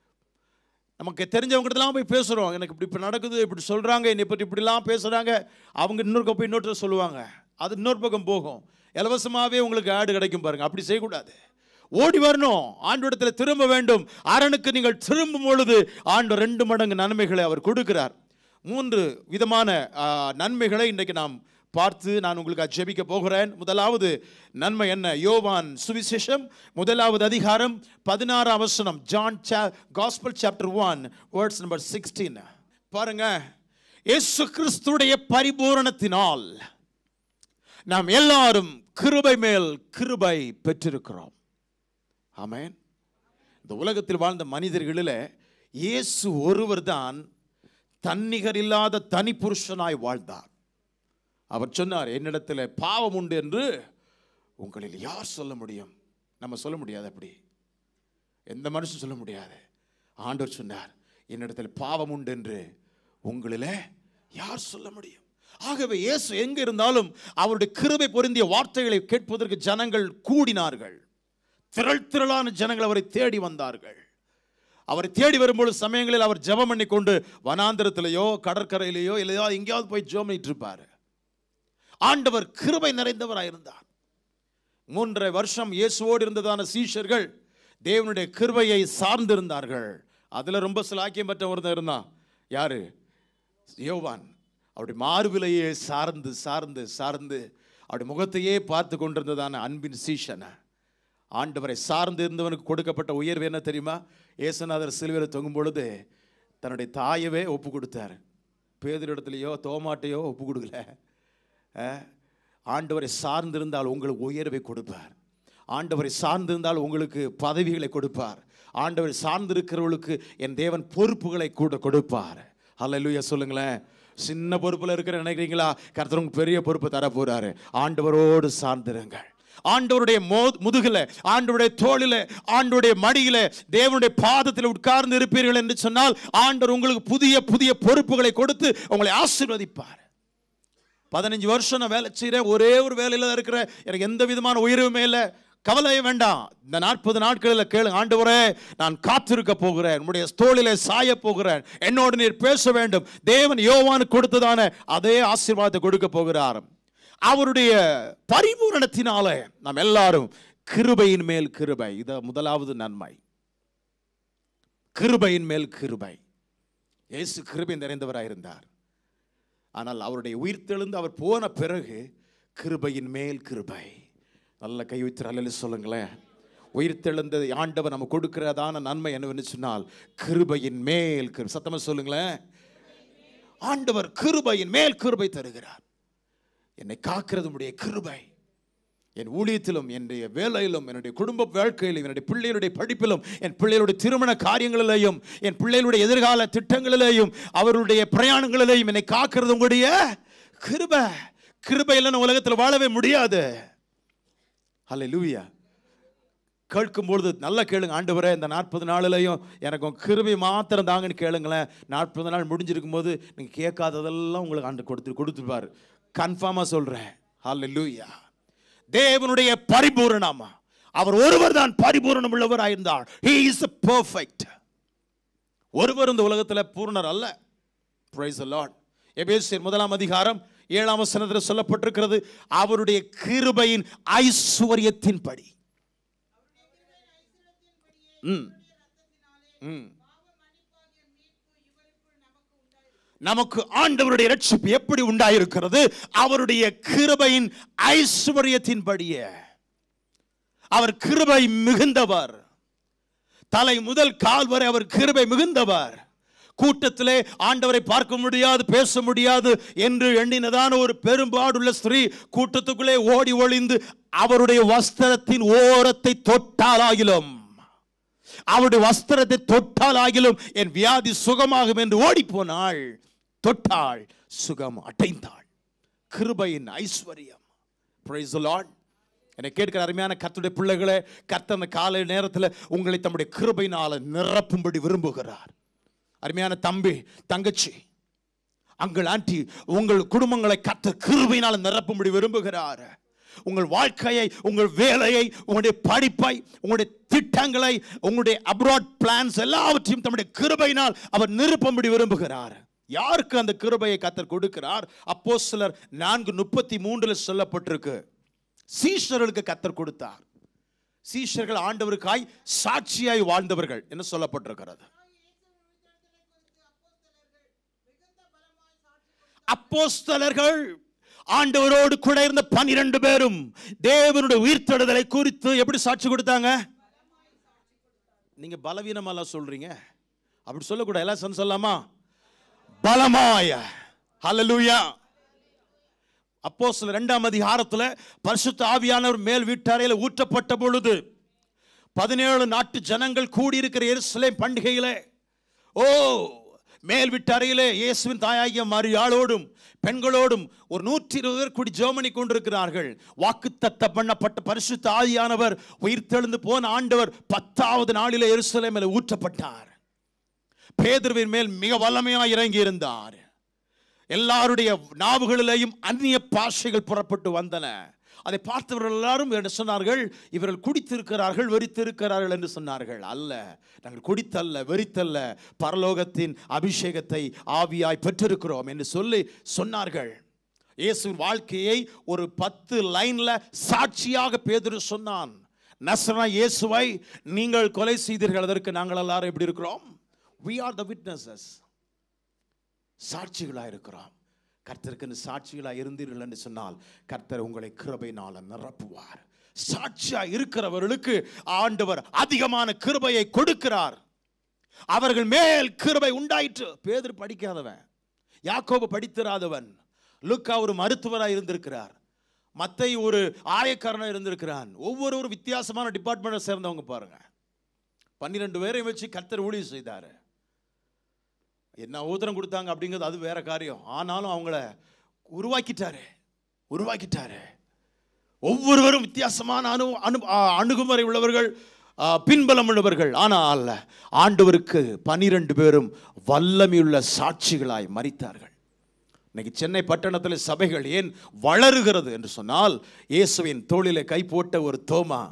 நமக்கு தெரிஞ்சவங்ககிட்டலாம் போய் பேசுகிறோம் எனக்கு இப்படி இப்படி நடக்குது இப்படி சொல்கிறாங்க என்னை பற்றி இப்படிலாம் பேசுகிறாங்க அவங்க இன்னொரு போய் இன்னொருத்தர் சொல்லுவாங்க அது இன்னொரு பக்கம் போகும் இலவசமாகவே உங்களுக்கு ஆடு கிடைக்கும் பாருங்க அப்படி செய்யக்கூடாது ஓடி வரணும் ஆண்டோடத்தில் திரும்ப வேண்டும் அரணுக்கு நீங்கள் திரும்பும் பொழுது ஆண்டு ரெண்டு மடங்கு நன்மைகளை அவர் கொடுக்கிறார் மூன்று விதமான ஆ, நன்மைகளை இன்றைக்கு நாம் பார்த்து நான் உங்களுக்கு ஜெபிக்க போகிறேன் முதலாவது நன்மை என்ன யோவான் சுவிசேஷம் முதலாவது அதிகாரம் பதினாறாம் வசனம் John gospel chapter one verse number sixteen பாருங்க இயேசு கிறிஸ்துடைய பரிபூரணத்தினால் நாம் எல்லாரும் கிருபை மேல் கிருபை பெற்றிருக்கிறோம் ஆமென் இந்த உலகத்தில் வாழ்ந்த மனிதர்களில் இயேசு ஒருவர் தான் தன்னிகர் இல்லாத தனி புருஷனாய் வாழ்ந்தார் அவர் சொன்னார் என்னிடத்தில் பாவம் உண்டு என்று உங்களில் யார் சொல்ல முடியும் நம்ம சொல்ல முடியாது அப்படி எந்த மனுஷன் சொல்ல முடியாது ஆண்டவர் சொன்னார் என்னிடத்தில் பாவம் உண்டு என்று உங்களிலே யார் சொல்ல முடியும் ஆகவே இயேசு எங்க இருந்தாலும் அவருடைய கிருபை பொருந்திய வார்த்தைகளை கேட்பதற்கு ஜனங்கள் கூடினார்கள் திரள் திரளான ஜனங்கள் அவரை தேடி வந்தார்கள் அவரை தேடி வரும்பொழுது சமயங்களில் அவர் ஜெபம் பண்ணி கொண்டு வனாந்திரத்திலேயோ கடற்கரையிலேயோ இல்லையோ எங்கேயாவது போய் ஜெபம் பண்ணிட்டு இருப்பார் ஆண்டவர் கிருபை நிறைந்தவராயிருந்தார் மூன்றரை வருஷம் இயேசுவோடு இருந்ததான சீஷர்கள் தேவனுடைய கிருபையை சார்ந்திருந்தார்கள் அதில் ரொம்ப சிலாக்கியம் பெற்ற ஒருத்தன் இருந்தான் யாரு யோவான் அவருடைய மார்பிலையே சார்ந்து சார்ந்து சார்ந்து அவருடைய முகத்தையே பார்த்து கொண்டிருந்ததான அன்பின் சீஷனை ஆண்டவரை சார்ந்து இருந்தவனுக்கு கொடுக்கப்பட்ட உயர்வு என்ன தெரியுமா ஏசுநாதர் சிலுவையில் தொங்கும் பொழுது தன்னுடைய தாயவே ஒப்பு கொடுத்தார் பேதரிடத்துலையோ தோமாட்டையோ ஒப்பு கொடுக்கல அஹ், ஆண்டவரை சார்ந்திருந்தால் உங்களுக்கு உயர்வை கொடுப்பார் ஆண்டவரை சார்ந்திருந்தால் உங்களுக்கு பதவிகளை கொடுப்பார் ஆண்டவரை சார்ந்திருக்கிறவர்களுக்கு என் தேவன் பொறுப்புகளை கூட கொடுப்பார் அல்லேலூயா சொல்லுங்களேன் சின்ன பொறுப்பில் இருக்கிற நினைக்கிறீங்களா கர்த்தர் உங்களுக்கு பெரிய பொறுப்பு தர போறாரு ஆண்டவரோடு சார்ந்திருங்கள் ஆண்டவருடைய மோ முதுகில் ஆண்டவருடைய தோளில் ஆண்டவருடைய மடியில தேவனுடைய பாதத்தில் உட்கார்ந்து இருப்பீர்கள் என்று சொன்னால் ஆண்டவர் உங்களுக்கு புதிய புதிய பொறுப்புகளை கொடுத்து உங்களை ஆசீர்வதிப்பார் பதினஞ்சு வருஷம் நான் வேலை செய்கிறேன் ஒரே ஒரு வேலையில் தான் இருக்கிறேன் எனக்கு எந்த விதமான உயர்வுமே இல்லை கவலை வேண்டாம் இந்த நாற்பது நாட்களில் கேளு ஆண்டவரே நான் காத்திருக்க போகிறேன் உம்முடைய தோளிலே சாய போகிறேன் என்னோடு நீர் பேச வேண்டும் தேவன் யோவானுக்கு கொடுத்ததான அதே ஆசீர்வாதத்தை கொடுக்க போகிறார் அவருடைய பரிபூரணத்தினால நாம் எல்லாரும் கிருபையின் மேல் கிருபை இது முதலாவது நன்மை கிருபையின் மேல் கிருபை இயேசு கிருபை நிறைந்தவராயிருந்தார் ஆனால் அவருடைய உயிர்த்தெழுந்து அவர் போன பிறகு கிருபையின் மேல் கிருபை நல்ல கை வைத்து அல்ல சொல்லுங்களேன் உயிர்த்தெழுந்த ஆண்டவர் நம்ம கொடுக்கிறதான நன்மை என்னவென்று சொன்னால் கிருபையின் மேல் கிருபை சத்தமா சொல்லுங்களேன் ஆண்டவர் கிருபையின் மேல் கிருபை தருகிறார் என்னை காக்கிறது உடைய கிருபை என் ஊழியத்திலும் என்னுடைய வேலையிலும் என்னுடைய குடும்ப வாழ்க்கையிலும் என்னுடைய பிள்ளைகளுடைய படிப்பிலும் என் பிள்ளைகளுடைய திருமண காரியங்களிலேயும் என் பிள்ளைகளுடைய எதிர்கால திட்டங்களிலேயும் அவருடைய பிரயாணங்களிலேயும் என்னை காக்கிறது உங்களுடைய கிருபை கிருபை இல்லைன்னு உலகத்தில் வாழவே முடியாது அல்ல லூயா கேட்கும் பொழுது நல்லா கேளுங்க ஆண்டவரே இந்த நாற்பது நாளிலையும் எனக்கு உங்க கிருபை மாத்திரம் தாங்கன்னு கேளுங்களேன் நாற்பது நாள் முடிஞ்சிருக்கும் போது நீங்கள் கேட்காததெல்லாம் உங்களுக்கு ஆண்டு கொடுத்து கொடுத்துருப்பார் கன்ஃபார்மாக சொல்கிறேன் ஹல்ல லூயா தேவனுடைய பரிபூரணமா அவர் ஒருவர் தான் பரிபூரணம் உள்ளவராயிருந்தார் ஹி இஸ் பர்ஃபெக்ட் ஒருவர் இந்த உலகத்தில் பூர்ணர் அல்ல பிரைஸ் லார்ட் எபேசியர் முதலாம் அதிகாரம் ஏழாம் வசனத்தில் சொல்லப்பட்டிருக்கிறது அவருடைய கிருபையின் ஐஸ்வர்யத்தின் படி ம் ம் நமக்கு ஆண்டவருடைய ரட்சிப்பு எப்படி உண்டாயிருக்கிறது அவருடைய கிருபையின் ஐஸ்வர்யத்தின்படியே அவர் கிருபை மிகுந்தவர் தலை முதல் கால் வரை அவர் கிருபை மிகுந்தவர் கூட்டத்திலே ஆண்டவரை பார்க்க முடியாது பேச முடியாது என்று எண்ணினதான ஒரு பெரும்பாடுள்ள ஸ்திரீ கூட்டத்துக்குள்ளே ஓடி ஒளிந்து அவருடைய வஸ்திரத்தின் ஓரத்தை தொட்டாலாகிலும் அவருடைய வஸ்திரத்தை தொட்டாலாகிலும் என் வியாதி சுகமாகும் என்று ஓடி போனாள் தொட்டாள் சுகம் அடைந்தாள் கிருபையின் ஐஸ்வர்யம் பிரைஸ் லார்ட் என்னை கேட்கிற அருமையான கர்த்தருடைய பிள்ளைகளே கர்த்தர் அந்த காலை நேரத்தில் உங்களை தம்முடைய கிருபையினால நிரப்பும்படி விரும்புகிறார் அருமையான தம்பி தங்கச்சி அங்கள் ஆண்டி உங்கள் குடும்பங்களை கத்த கிருபையினால நிரப்பும்படி விரும்புகிறார் உங்கள் வாழ்க்கையை உங்கள் வேலையை உங்களுடைய படிப்பை உங்களுடைய திட்டங்களை உங்களுடைய அப்ராட் பிளான்ஸ் எல்லாவற்றையும் தம்முடைய கிருபையினால் அவர் நிரப்பும்படி விரும்புகிறார் யாருக்கு அந்த கிருபையை கத்தர் கொடுக்கிறார் அப்போ சிலர் நான்கு முப்பத்தி மூன்றுல சொல்லப்பட்டிருக்கு சீஷர்களுக்கு கத்தர் கொடுத்தார் சீஷர்கள் ஆண்டவருக்காய் சாட்சியாய் வாழ்ந்தவர்கள் என்று சொல்லப்பட்டிருக்கிறது அப்போஸ்தலர்கள் ஆண்டவரோடு கூட இருந்த பனிரெண்டு பேரும் தேவனுடைய உயிர்த்தெழுதலை குறித்து எப்படி சாட்சி கொடுத்தாங்க நீங்க பலவீனமெல்லாம் சொல்றீங்க அப்படி சொல்லக்கூடாது எல்லாம் சொன்ன சொல்லாமா பலமாய ஹalleluya அப்போ சில ரெண்டாம் அதிகாரத்தில் பரிசுத்த ஆவியானவர் மேல் வீட்டறையில் ஊற்றப்பட்ட பொழுது பதினேழு நாட்டு ஜனங்கள் கூடியிருக்கிற எருசலேம் பண்டிகையிலே ஓ மேல் வீட்டறையிலே இயேசுவின் தாயாகிய மரியாளோடும் பெண்களோடும் ஒரு நூற்றி இருபது பேர் கூடி ஜோமனி கொண்டிருக்கிறார்கள் வாக்குத்தத்த பண்ணப்பட்ட பரிசுத்த ஆவியானவர் உயிர்த்தெழுந்து போன ஆண்டவர் பத்தாவது நாளிலே எருசலேமில் ஊற்றப்பட்டார் பேதுருவின் மேல் மிக வல்லமையாக இறங்கி இருந்தார் எல்லாருடைய நாவுகளிலேயும் அந்நிய பாஷைகள் புறப்பட்டு வந்தன அதை பார்த்தவர்கள் எல்லாரும் என்ன சொன்னார்கள் இவர்கள் குடித்திருக்கிறார்கள் வெறித்திருக்கிறார்கள் என்று சொன்னார்கள் அல்ல நாங்கள் குடித்தல்ல வெறித்தல்ல பரலோகத்தின் அபிஷேகத்தை ஆவியாய் பெற்றிருக்கிறோம் என்று சொல்லி சொன்னார்கள் இயேசுவின் வாழ்க்கையை ஒரு பத்து லைன்ல சாட்சியாக பேதுரு சொன்னான் நசரா இயேசுவை நீங்கள் கொலை செய்தீர்கள் அதற்கு நாங்கள் எல்லாரும் எப்படி இருக்கிறோம் we are the witnesses சாட்சிகளாக இருக்கிறோம் கர்த்தருக்கு சாட்சிகளாக இருந்தீர்கள் என்று சொன்னால் கர்த்தர் உங்களை கிருபையினால நிரப்புவார் சாட்சியா இருக்கிறவர்களுக்கு ஆண்டவர் அதிகமான கிருபையை கொடுக்கிறார் அவர்கள் மேல் கிருபை உண்டாயிற்று பேதர் படிக்காதவன் யாக்கோபு படித்திராதவன் லுக்கா ஒரு மருத்துவராக இருந்திருக்கிறார் மத்தை ஒரு ஆயக்காரனாக இருந்திருக்கிறான் ஒவ்வொருவரும் வித்தியாசமான டிபார்ட்மெண்ட்டை சேர்ந்தவங்க பாருங்க பன்னிரெண்டு பேரையும் வச்சு கர்த்தர் ஊழியம் செய்தார் என்ன ஊத்திரம் கொடுத்தாங்க அப்படிங்கிறது அது வேற காரியம் ஆனாலும் அவங்கள உருவாக்கிட்டாரு உருவாக்கிட்டாரு ஒவ்வொருவரும் வித்தியாசமான அணு அணு ஆ, அணுகுமுறை உள்ளவர்கள் ஆ, பின்பலம் உள்ளவர்கள் ஆனால் ஆண்டவருக்கு பனிரெண்டு பேரும் வல்லமையுள்ள சாட்சிகளாய் மறித்தார்கள் இன்னைக்கு சென்னை பட்டணத்தில் சபைகள் ஏன் வளருகிறது என்று சொன்னால் இயேசுவின் தோளிலே கை போட்ட ஒரு தோமா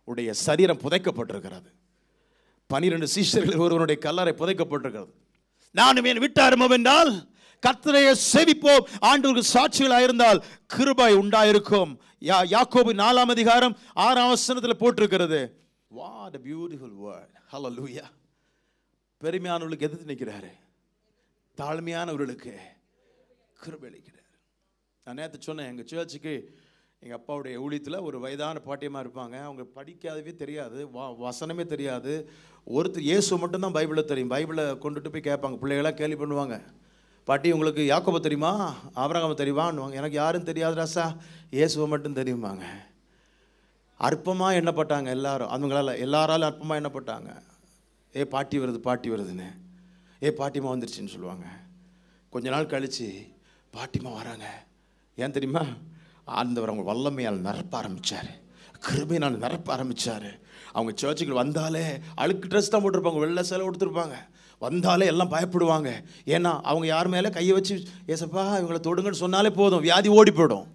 உடைய சரீரம் புதைக்கப்பட்டிருக்கிறது பனிரெண்டு சீஷர்கள் ஒருவனுடைய கல்லறை புதைக்கப்பட்டிருக்கிறது நானும் என் விட்டாருமோ என்றால் கர்த்தரைய செவிப்போம் ஆண்டவருக்கு சாட்சிகளாக இருந்தால் கிருபை உண்டாயிருக்கும் யா யாக்கோபு நாலாம் அதிகாரம் ஆறாம் வசனத்தில் போட்டிருக்கிறது what a beautiful word hallelujah பெருமையானவர்களுக்கு எதிர்த்து நிற்கிறாரு தாழ்மையானவர்களுக்கு கிருபை அளிக்கிறார் நான் நேற்று சொன்னேன் எங்கள் சர்ச்சுக்கு எங்கள் அப்பாவுடைய ஊழியத்தில் ஒரு வயதான பாட்டியமாக இருப்பாங்க அவங்க படிக்காதவே தெரியாது வா வசனமே தெரியாது ஒருத்தர் இயேசு மட்டும்தான் பைபிளில் தெரியும் பைபிளை கொண்டுட்டு போய் கேட்பாங்க பிள்ளைகளாம் கேள்வி பண்ணுவாங்க பாட்டி உங்களுக்கு யாக்கோபை தெரியுமா ஆபரகாம தெரியுமான்னுவாங்க எனக்கு யாரும் தெரியாது ராசா இயேசுவை மட்டும் தெரியுமாங்க அற்பமாக எண்ணப்பட்டாங்க எல்லாரும் அவங்களால எல்லாராலும் அற்பமாக எண்ணப்பட்டாங்க ஏ பாட்டி வருது பாட்டி வருதுன்னு ஏ பாட்டிமா வந்துருச்சுன்னு சொல்லுவாங்க கொஞ்ச நாள் கழித்து பாட்டிமா வராங்க ஏன் தெரியுமா ஆண்டவர் அவங்க வல்லமையால் நிரப்ப ஆரம்பித்தார் கிருபையினால் நிரப்ப ஆரம்பித்தார் அவங்க சர்ச்சுக்கு வந்தாலே அழுக்கு ட்ரெஸ் தான் போட்டிருப்பாங்க வெள்ளை சேலை கொடுத்துருப்பாங்க வந்தாலே எல்லாம் பயப்படுவாங்க ஏன்னா அவங்க யார் மேலே கையை வச்சு ஏசப்பா இவங்களை தொடுங்கன்னு சொன்னாலே போதும் வியாதி ஓடி போயிடும்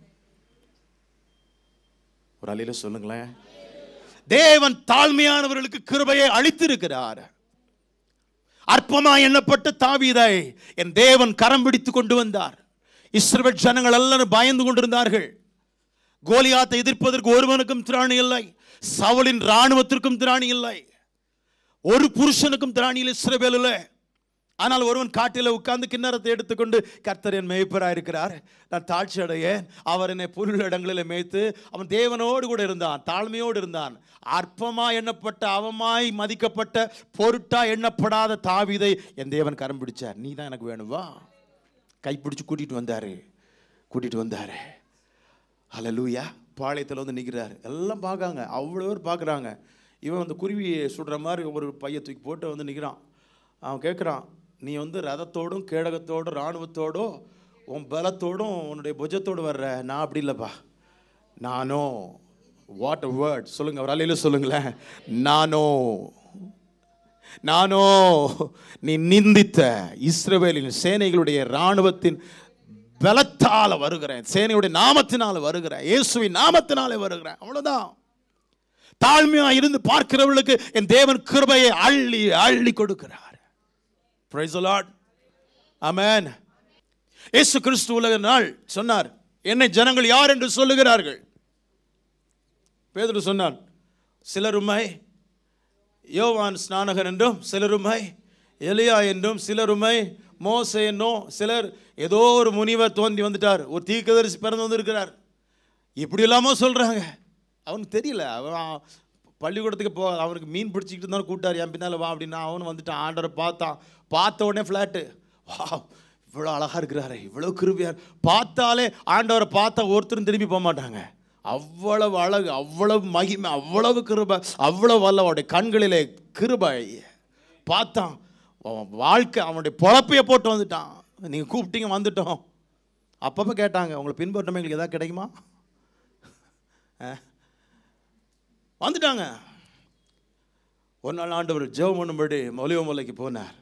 ஒரு அலையில சொல்லுங்களேன் தேவன் தாழ்மையானவர்களுக்கு கிருபையை அளித்திருக்கிறார் அற்பமா எண்ணப்பட்ட தாவீதை என் தேவன் கரம் பிடித்து கொண்டு வந்தார் இஸ்ரவேல் ஜனங்கள் எல்லாரும் பயந்து கொண்டிருந்தார்கள் கோலியாத்தை எதிர்ப்பதற்கு ஒருவனுக்கும் திராணி இல்லை சவுலின் ராணுவத்திற்கும் திராணி இல்லை ஒரு புருஷனுக்கும் திராணி இல்லை இஸ்ரவேலில் ஆனால் ஒருவன் காட்டில் உட்கார்ந்து கிண்ணறத்தை எடுத்துக்கொண்டு கர்த்தர் என் மேய்ப்பராக இருக்கிறார் நான் தாழ்ச்சி அடையேன் அவர் என்னை புல் இடங்களில் மேய்த்து அவன் தேவனோடு கூட இருந்தான் தாழ்மையோடு இருந்தான் அற்பமா எண்ணப்பட்ட அவமாய் மதிக்கப்பட்ட பொருட்டா எண்ணப்படாத தாவிதை என் தேவன் கரம் பிடிச்சார் நீ தான் எனக்கு வேணுவா கைப்பிடிச்சு கூட்டிட்டு வந்தாரு கூட்டிட்டு வந்தாரு ஹalleluya பாளையத்தில் வந்து நிற்கிறாரு எல்லாம் பார்க்காங்க அவ்வளோ பேர் பார்க்குறாங்க இவன் வந்து குருவியை சுடுற மாதிரி ஒரு பைய தூக்கி போட்டு வந்து நிற்கிறான் அவன் கேட்குறான் நீ வந்து ரதத்தோடும் கேடகத்தோடும் இராணுவத்தோடும் உன் பலத்தோடும் உன்னுடைய புஜத்தோடு வர்ற நான் அப்படி இல்லைப்பா நானோ வாட் அ வேர்ட் சொல்லுங்க ஒரு அலையில சொல்லுங்களேன் நானோ நானோ நீ நிந்தித்த இஸ்ரவேலின் சேனைகளுடைய இராணுவத்தின் பலத்தால வருகிறேன் சேனையுடைய நாமத்தினால வருகிறேன் இயேசுவின் நாமத்தினாலே வருகிறேன் அவ்வளவுதான் தாழ்மையா இருந்து பார்க்கிறவர்களுக்கு என் தேவன் கிருபையை அள்ளி அள்ளி கொடுக்கிறார் Praise the Lord. Amen. இயேசு கிறிஸ்து உலக நாள் சொன்னார் என்னை ஜனங்கள் யார் என்று சொல்லுகிறார்கள் பேதுரு சொன்னான் சிலருமை யோவான் ஸ்நானகன் என்றும் சிலருமை எலியா என்றும் சிலருமை மோசே என்னும் சிலர் ஏதோ ஒரு முனிவர் தோன்றி வந்துட்டார் ஒரு தீர்க்கதரிசி பிறந்து வந்திருக்கிறார் இப்படி இல்லாமல் சொல்கிறாங்க அவனுக்கு தெரியல அவன் பள்ளிக்கூடத்துக்கு போ அவனுக்கு மீன் பிடிச்சிக்கிட்டு இருந்தாலும் கூட்டார் என் பின்னால் வா அப்படின்னா அவனும் வந்துட்டான் ஆண்டரை பார்த்தான் பார்த்த உடனே ஃப்ளாட்டு வா இவ்வளோ அழகாக இருக்கிறாரு இவ்வளோ கிருபியார் பார்த்தாலே ஆண்டவரை பார்த்தா ஒருத்தரும் திரும்பி போக மாட்டாங்க அவ்வளவு அழகு அவ்வளவு மகிமை அவ்வளவு கிருபை அவ்வளவு வல்ல அவனுடைய கண்களிலே கிருபை பார்த்தான் அவன் வாழ்க்கை அவனுடைய பொழப்பையை போட்டு வந்துட்டான் நீங்கள் கூப்பிட்டீங்க வந்துட்டோம் அப்பப்போ கேட்டாங்க உங்களை பின்பற்றமே எங்களுக்கு எதாவது கிடைக்குமா ஆ? வந்துட்டாங்க ஒரு நாள் ஆண்டவர் ஜெபம் பண்ணும்படி ஒலிவ மலைக்கு போனார்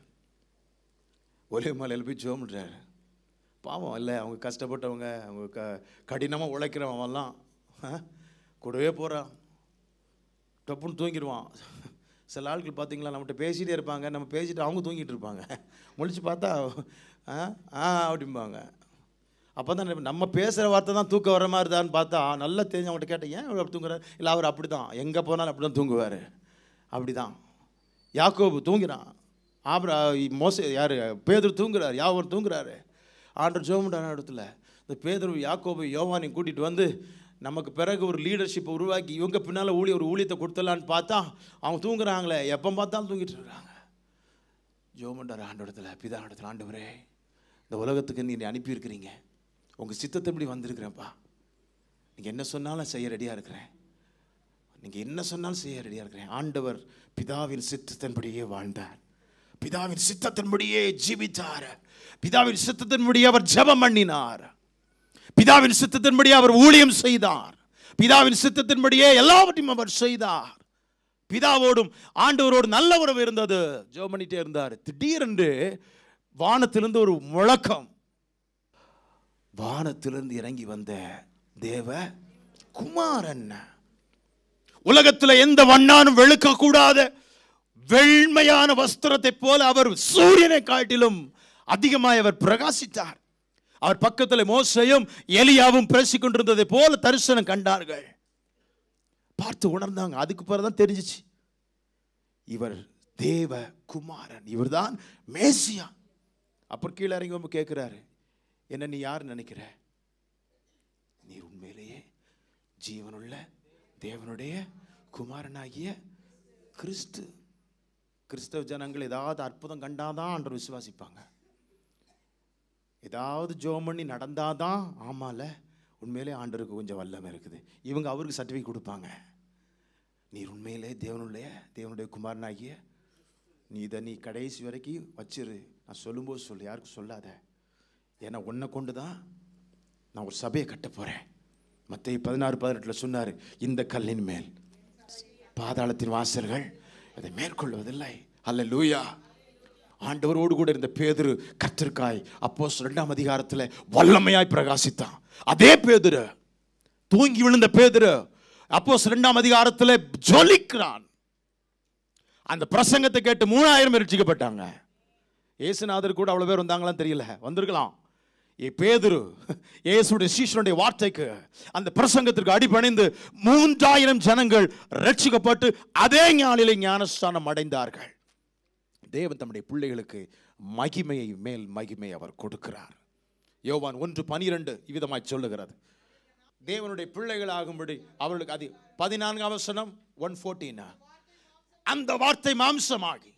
ஒலிவ மலையில் போய் ஜெபம் பண்ணுறாரு பாவம் இல்லை அவங்க கஷ்டப்பட்டவங்க அவங்க க கடினமாக உழைக்கிறவன்லாம் ஆ? கூடவே போகிறான் டப்புன்னு தூங்கிடுவான் சில ஆட்கள் பார்த்தீங்களா நம்மகிட்ட பேசிகிட்டே இருப்பாங்க நம்ம பேசிட்டு அவங்க தூங்கிட்டு இருப்பாங்க முழிச்சு பார்த்தா ஆ ஆ அப்படிம்பாங்க அப்போ தான் நம்ம பேசுகிற வார்த்தை தான் தூக்கம் வர மாதிரி தான்னு பார்த்தா நல்லா தெரிஞ்சு அவங்ககிட்ட கேட்டேன் ஏன் இவர் அப்படி தூங்குறாரு இல்லை அவர் அப்படி தான் எங்கே போனாலும் அப்படி தான் தூங்குவார் அப்படி தான் யாக்கோபு தூங்குறான் ஆப்ரா மோச யார் பேதர் தூங்குறாரு யாவர் தூங்குறாரு ஆண்டர் ஜோமுண்டான இடத்துல இந்த பேதர் யாக்கோபு யோவானையும் கூட்டிகிட்டு வந்து நமக்கு பிறகு ஒரு லீடர்ஷிப்பை உருவாக்கி இவங்க பின்னால் ஊழிய ஒரு ஊழியத்தை கொடுத்துடலான்னு பார்த்தா அவங்க தூங்குறாங்களே எப்போ பார்த்தாலும் தூங்கிட்டு இருக்காங்க ஜோமண்டார் ஆண்டோடத்தில் பிதா இடத்துல ஆண்டவரே இந்த உலகத்துக்கு நீ அனுப்பியிருக்கிறீங்க உங்கள் சித்தத்தின்படி வந்திருக்கிறேன்ப்பா நீங்கள் என்ன சொன்னாலும் செய்ய ரெடியாக இருக்கிறேன் நீங்கள் என்ன சொன்னாலும் செய்ய ரெடியாக இருக்கிறேன் ஆண்டவர் பிதாவின் சித்தத்தின்படியே வாழ்ந்தார் பிதாவின் சித்தத்தின்படியே ஜீவித்தார் பிதாவின் சித்தத்தின்படியே அவர் ஜெபம் பண்ணினார் பிதாவின் சித்தத்தின்படியே அவர் ஊழியம் செய்தார் பிதாவின் சித்தத்தின்படியே எல்லாவற்றையும் அவர் செய்தார் பிதாவோடும் ஆண்டவரோடு நல்ல உறவு இருந்தது ஜெபம் பண்ணிட்டே இருந்தார் திடீரென்று வானத்திலிருந்து ஒரு முழக்கம் வானத்திலிருந்து இறங்கி வந்த தேவ குமாரன் உலகத்துல எந்த வண்ணானும் வெளுக்க கூடாத வெண்மையான வஸ்திரத்தை போல அவர் சூரியனை காட்டிலும் அதிகமாய் அவர் பிரகாசித்தார் அவர் பக்கத்தில் மோசையும் எலியாவும் பேசிக் கொண்டிருந்ததை போல தரிசனம் கண்டார்கள் பார்த்து உணர்ந்தாங்க அதுக்கு பிறகுதான் தெரிஞ்சிச்சு இவர் தேவ குமாரன் இவர்தான் மேசியா அப்புறம் கீழே இறங்கி வந்து கேட்கிறாரு என்ன நீ யார் நினைக்கிற நீ உண்மையிலேயே ஜீவனுள்ள தேவனுடைய குமாரனாகிய கிறிஸ்து கிறிஸ்தவ ஜனங்கள் ஏதாவது அற்புதம் கண்டாதான் ஆண்டவர் விசுவாசிப்பாங்க ஏதாவது ஜோம் பண்ணி நடந்தாதான் ஆமால உண்மையிலே ஆண்டருக்கு கொஞ்சம் வல்லமை இருக்குது இவங்க அவருக்கு சர்டிஃபிகேட் கொடுப்பாங்க நீர் உண்மையிலே தேவனுடைய தேவனுடைய குமாரனாகிய நீ இதை நீ கடைசி வரைக்கும் வச்சிரு நான் சொல்லும்போது சொல்லு யாருக்கும் சொல்லாத ஏன்னா உன்னை கொண்டு தான் நான் ஒரு சபையை கட்ட போகிறேன் மற்ற பதினாறு பதினெட்டில் சொன்னார் இந்த கல்லின் மேல் பாதாளத்தின் வாசல்கள் அதை மேற்கொள்வதில்லை அல்ல லூயா ஆண்டவரோடு கூட இருந்த பேதுரு கத்திற்காய் அப்போ ரெண்டாம் அதிகாரத்தில் வல்லமையாய் பிரகாசித்தான் அதே பேதுரு தூங்கி விழுந்த பேதுரு அப்போ ரெண்டாம் அதிகாரத்தில் ஜொலிக்கிறான் அந்த பிரசங்கத்தை கேட்டு மூணாயிரம் பேர் ரட்சிக்கப்பட்டாங்க ஏசுநாதர் கூட அவ்வளோ பேர் வந்தாங்களான்னு தெரியல வந்திருக்கலாம் ஏ பேதுரு இயேசுடைய சீஷனுடைய வார்த்தைக்கு அந்த பிரசங்கத்திற்கு அடிபணிந்து மூன்றாயிரம் ஜனங்கள் ரட்சிக்கப்பட்டு அதே ஞானிலே ஞானஸ்தானம் அடைந்தார்கள் தேவன் தம்முடைய பிள்ளைகளுக்கு மகிமையை மேல் மகிமை அவர் கொடுக்கிறார் யோவான் ஒன்று பனிரெண்டு இவ்விதமாய் சொல்லுகிறது தேவனுடைய பிள்ளைகள் ஆகும்படி அவர்களுக்கு அது பதினான்காம் வசனம் ஒன் ஃபோர்டீன் அந்த வார்த்தை மாம்சமாகி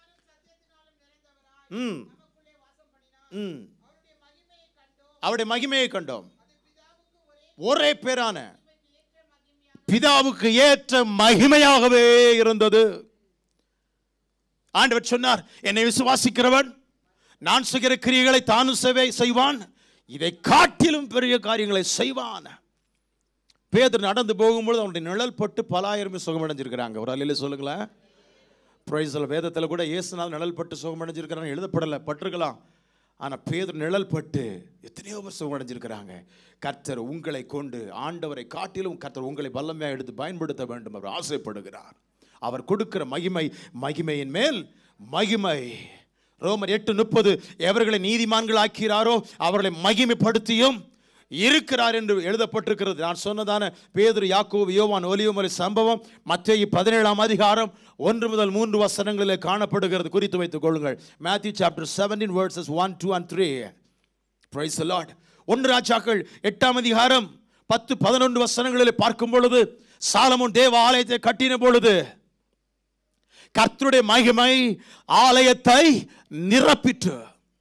ம் ம் அவருடைய மகிமையை கண்டோம் ஒரே பேரான பிதாவுக்கு ஏற்ற மகிமையாகவே இருந்தது ஆண்டவர் சொன்னார் என்னை விசுவாசிக்கிறவன் நான் செய்கிற கிரியைகளை தானும் செய்வே செய்வான் இதை காட்டிலும் பெரிய காரியங்களை செய்வான் பேதர் நடந்து போகும்பொழுது அவனுடைய நிழல் பட்டு பலாயிரம் சுகமடைஞ்சிருக்கிறாங்க ஒரு அலையில சொல்லுங்களேன் பிரைஸில் வேதத்தில் கூட இயேசுநாள் நிழல் பட்டு சுகமடைஞ்சிருக்கிறாங்க எழுதப்படலை பட்டிருக்கலாம் ஆனால் பேதர் நிழல் பட்டு எத்தனையோ பேர் சுகமடைஞ்சிருக்கிறாங்க கர்த்தர் உங்களை கொண்டு ஆண்டவரை காட்டிலும் கர்த்தர் உங்களை வல்லமையாக எடுத்து பயன்படுத்த வேண்டும் அவர் ஆசைப்படுகிறார் அவர் கொடுக்கிற மகிமை மகிமையின் மேல் மகிமை ரோமர் எட்டு முப்பது எவர்களை நீதிமான்கள் ஆக்கிறாரோ அவர்களை மகிமைப்படுத்தியும் இருக்கிறார் என்று எழுதப்பட்டிருக்கிறது நான் சொன்னதான பேதுரு யாக்கோபு யோவான் ஒலியுமலை சம்பவம் மத்திய பதினேழாம் அதிகாரம் ஒன்று முதல் மூன்று வசனங்களிலே காணப்படுகிறது குறித்து வைத்துக் கொள்ளுங்கள் Matthew chapter seventeen verses one two and three praise Lord ஒன்று ராஜாக்கள் எட்டாம் அதிகாரம் பத்து பதினொன்று வசனங்களிலே பார்க்கும் பொழுது சாலமோன் தேவ ஆலயத்தை கட்டின பொழுது கர்த்தருடைய மகிமை ஆலயத்தை நிரப்பிற்று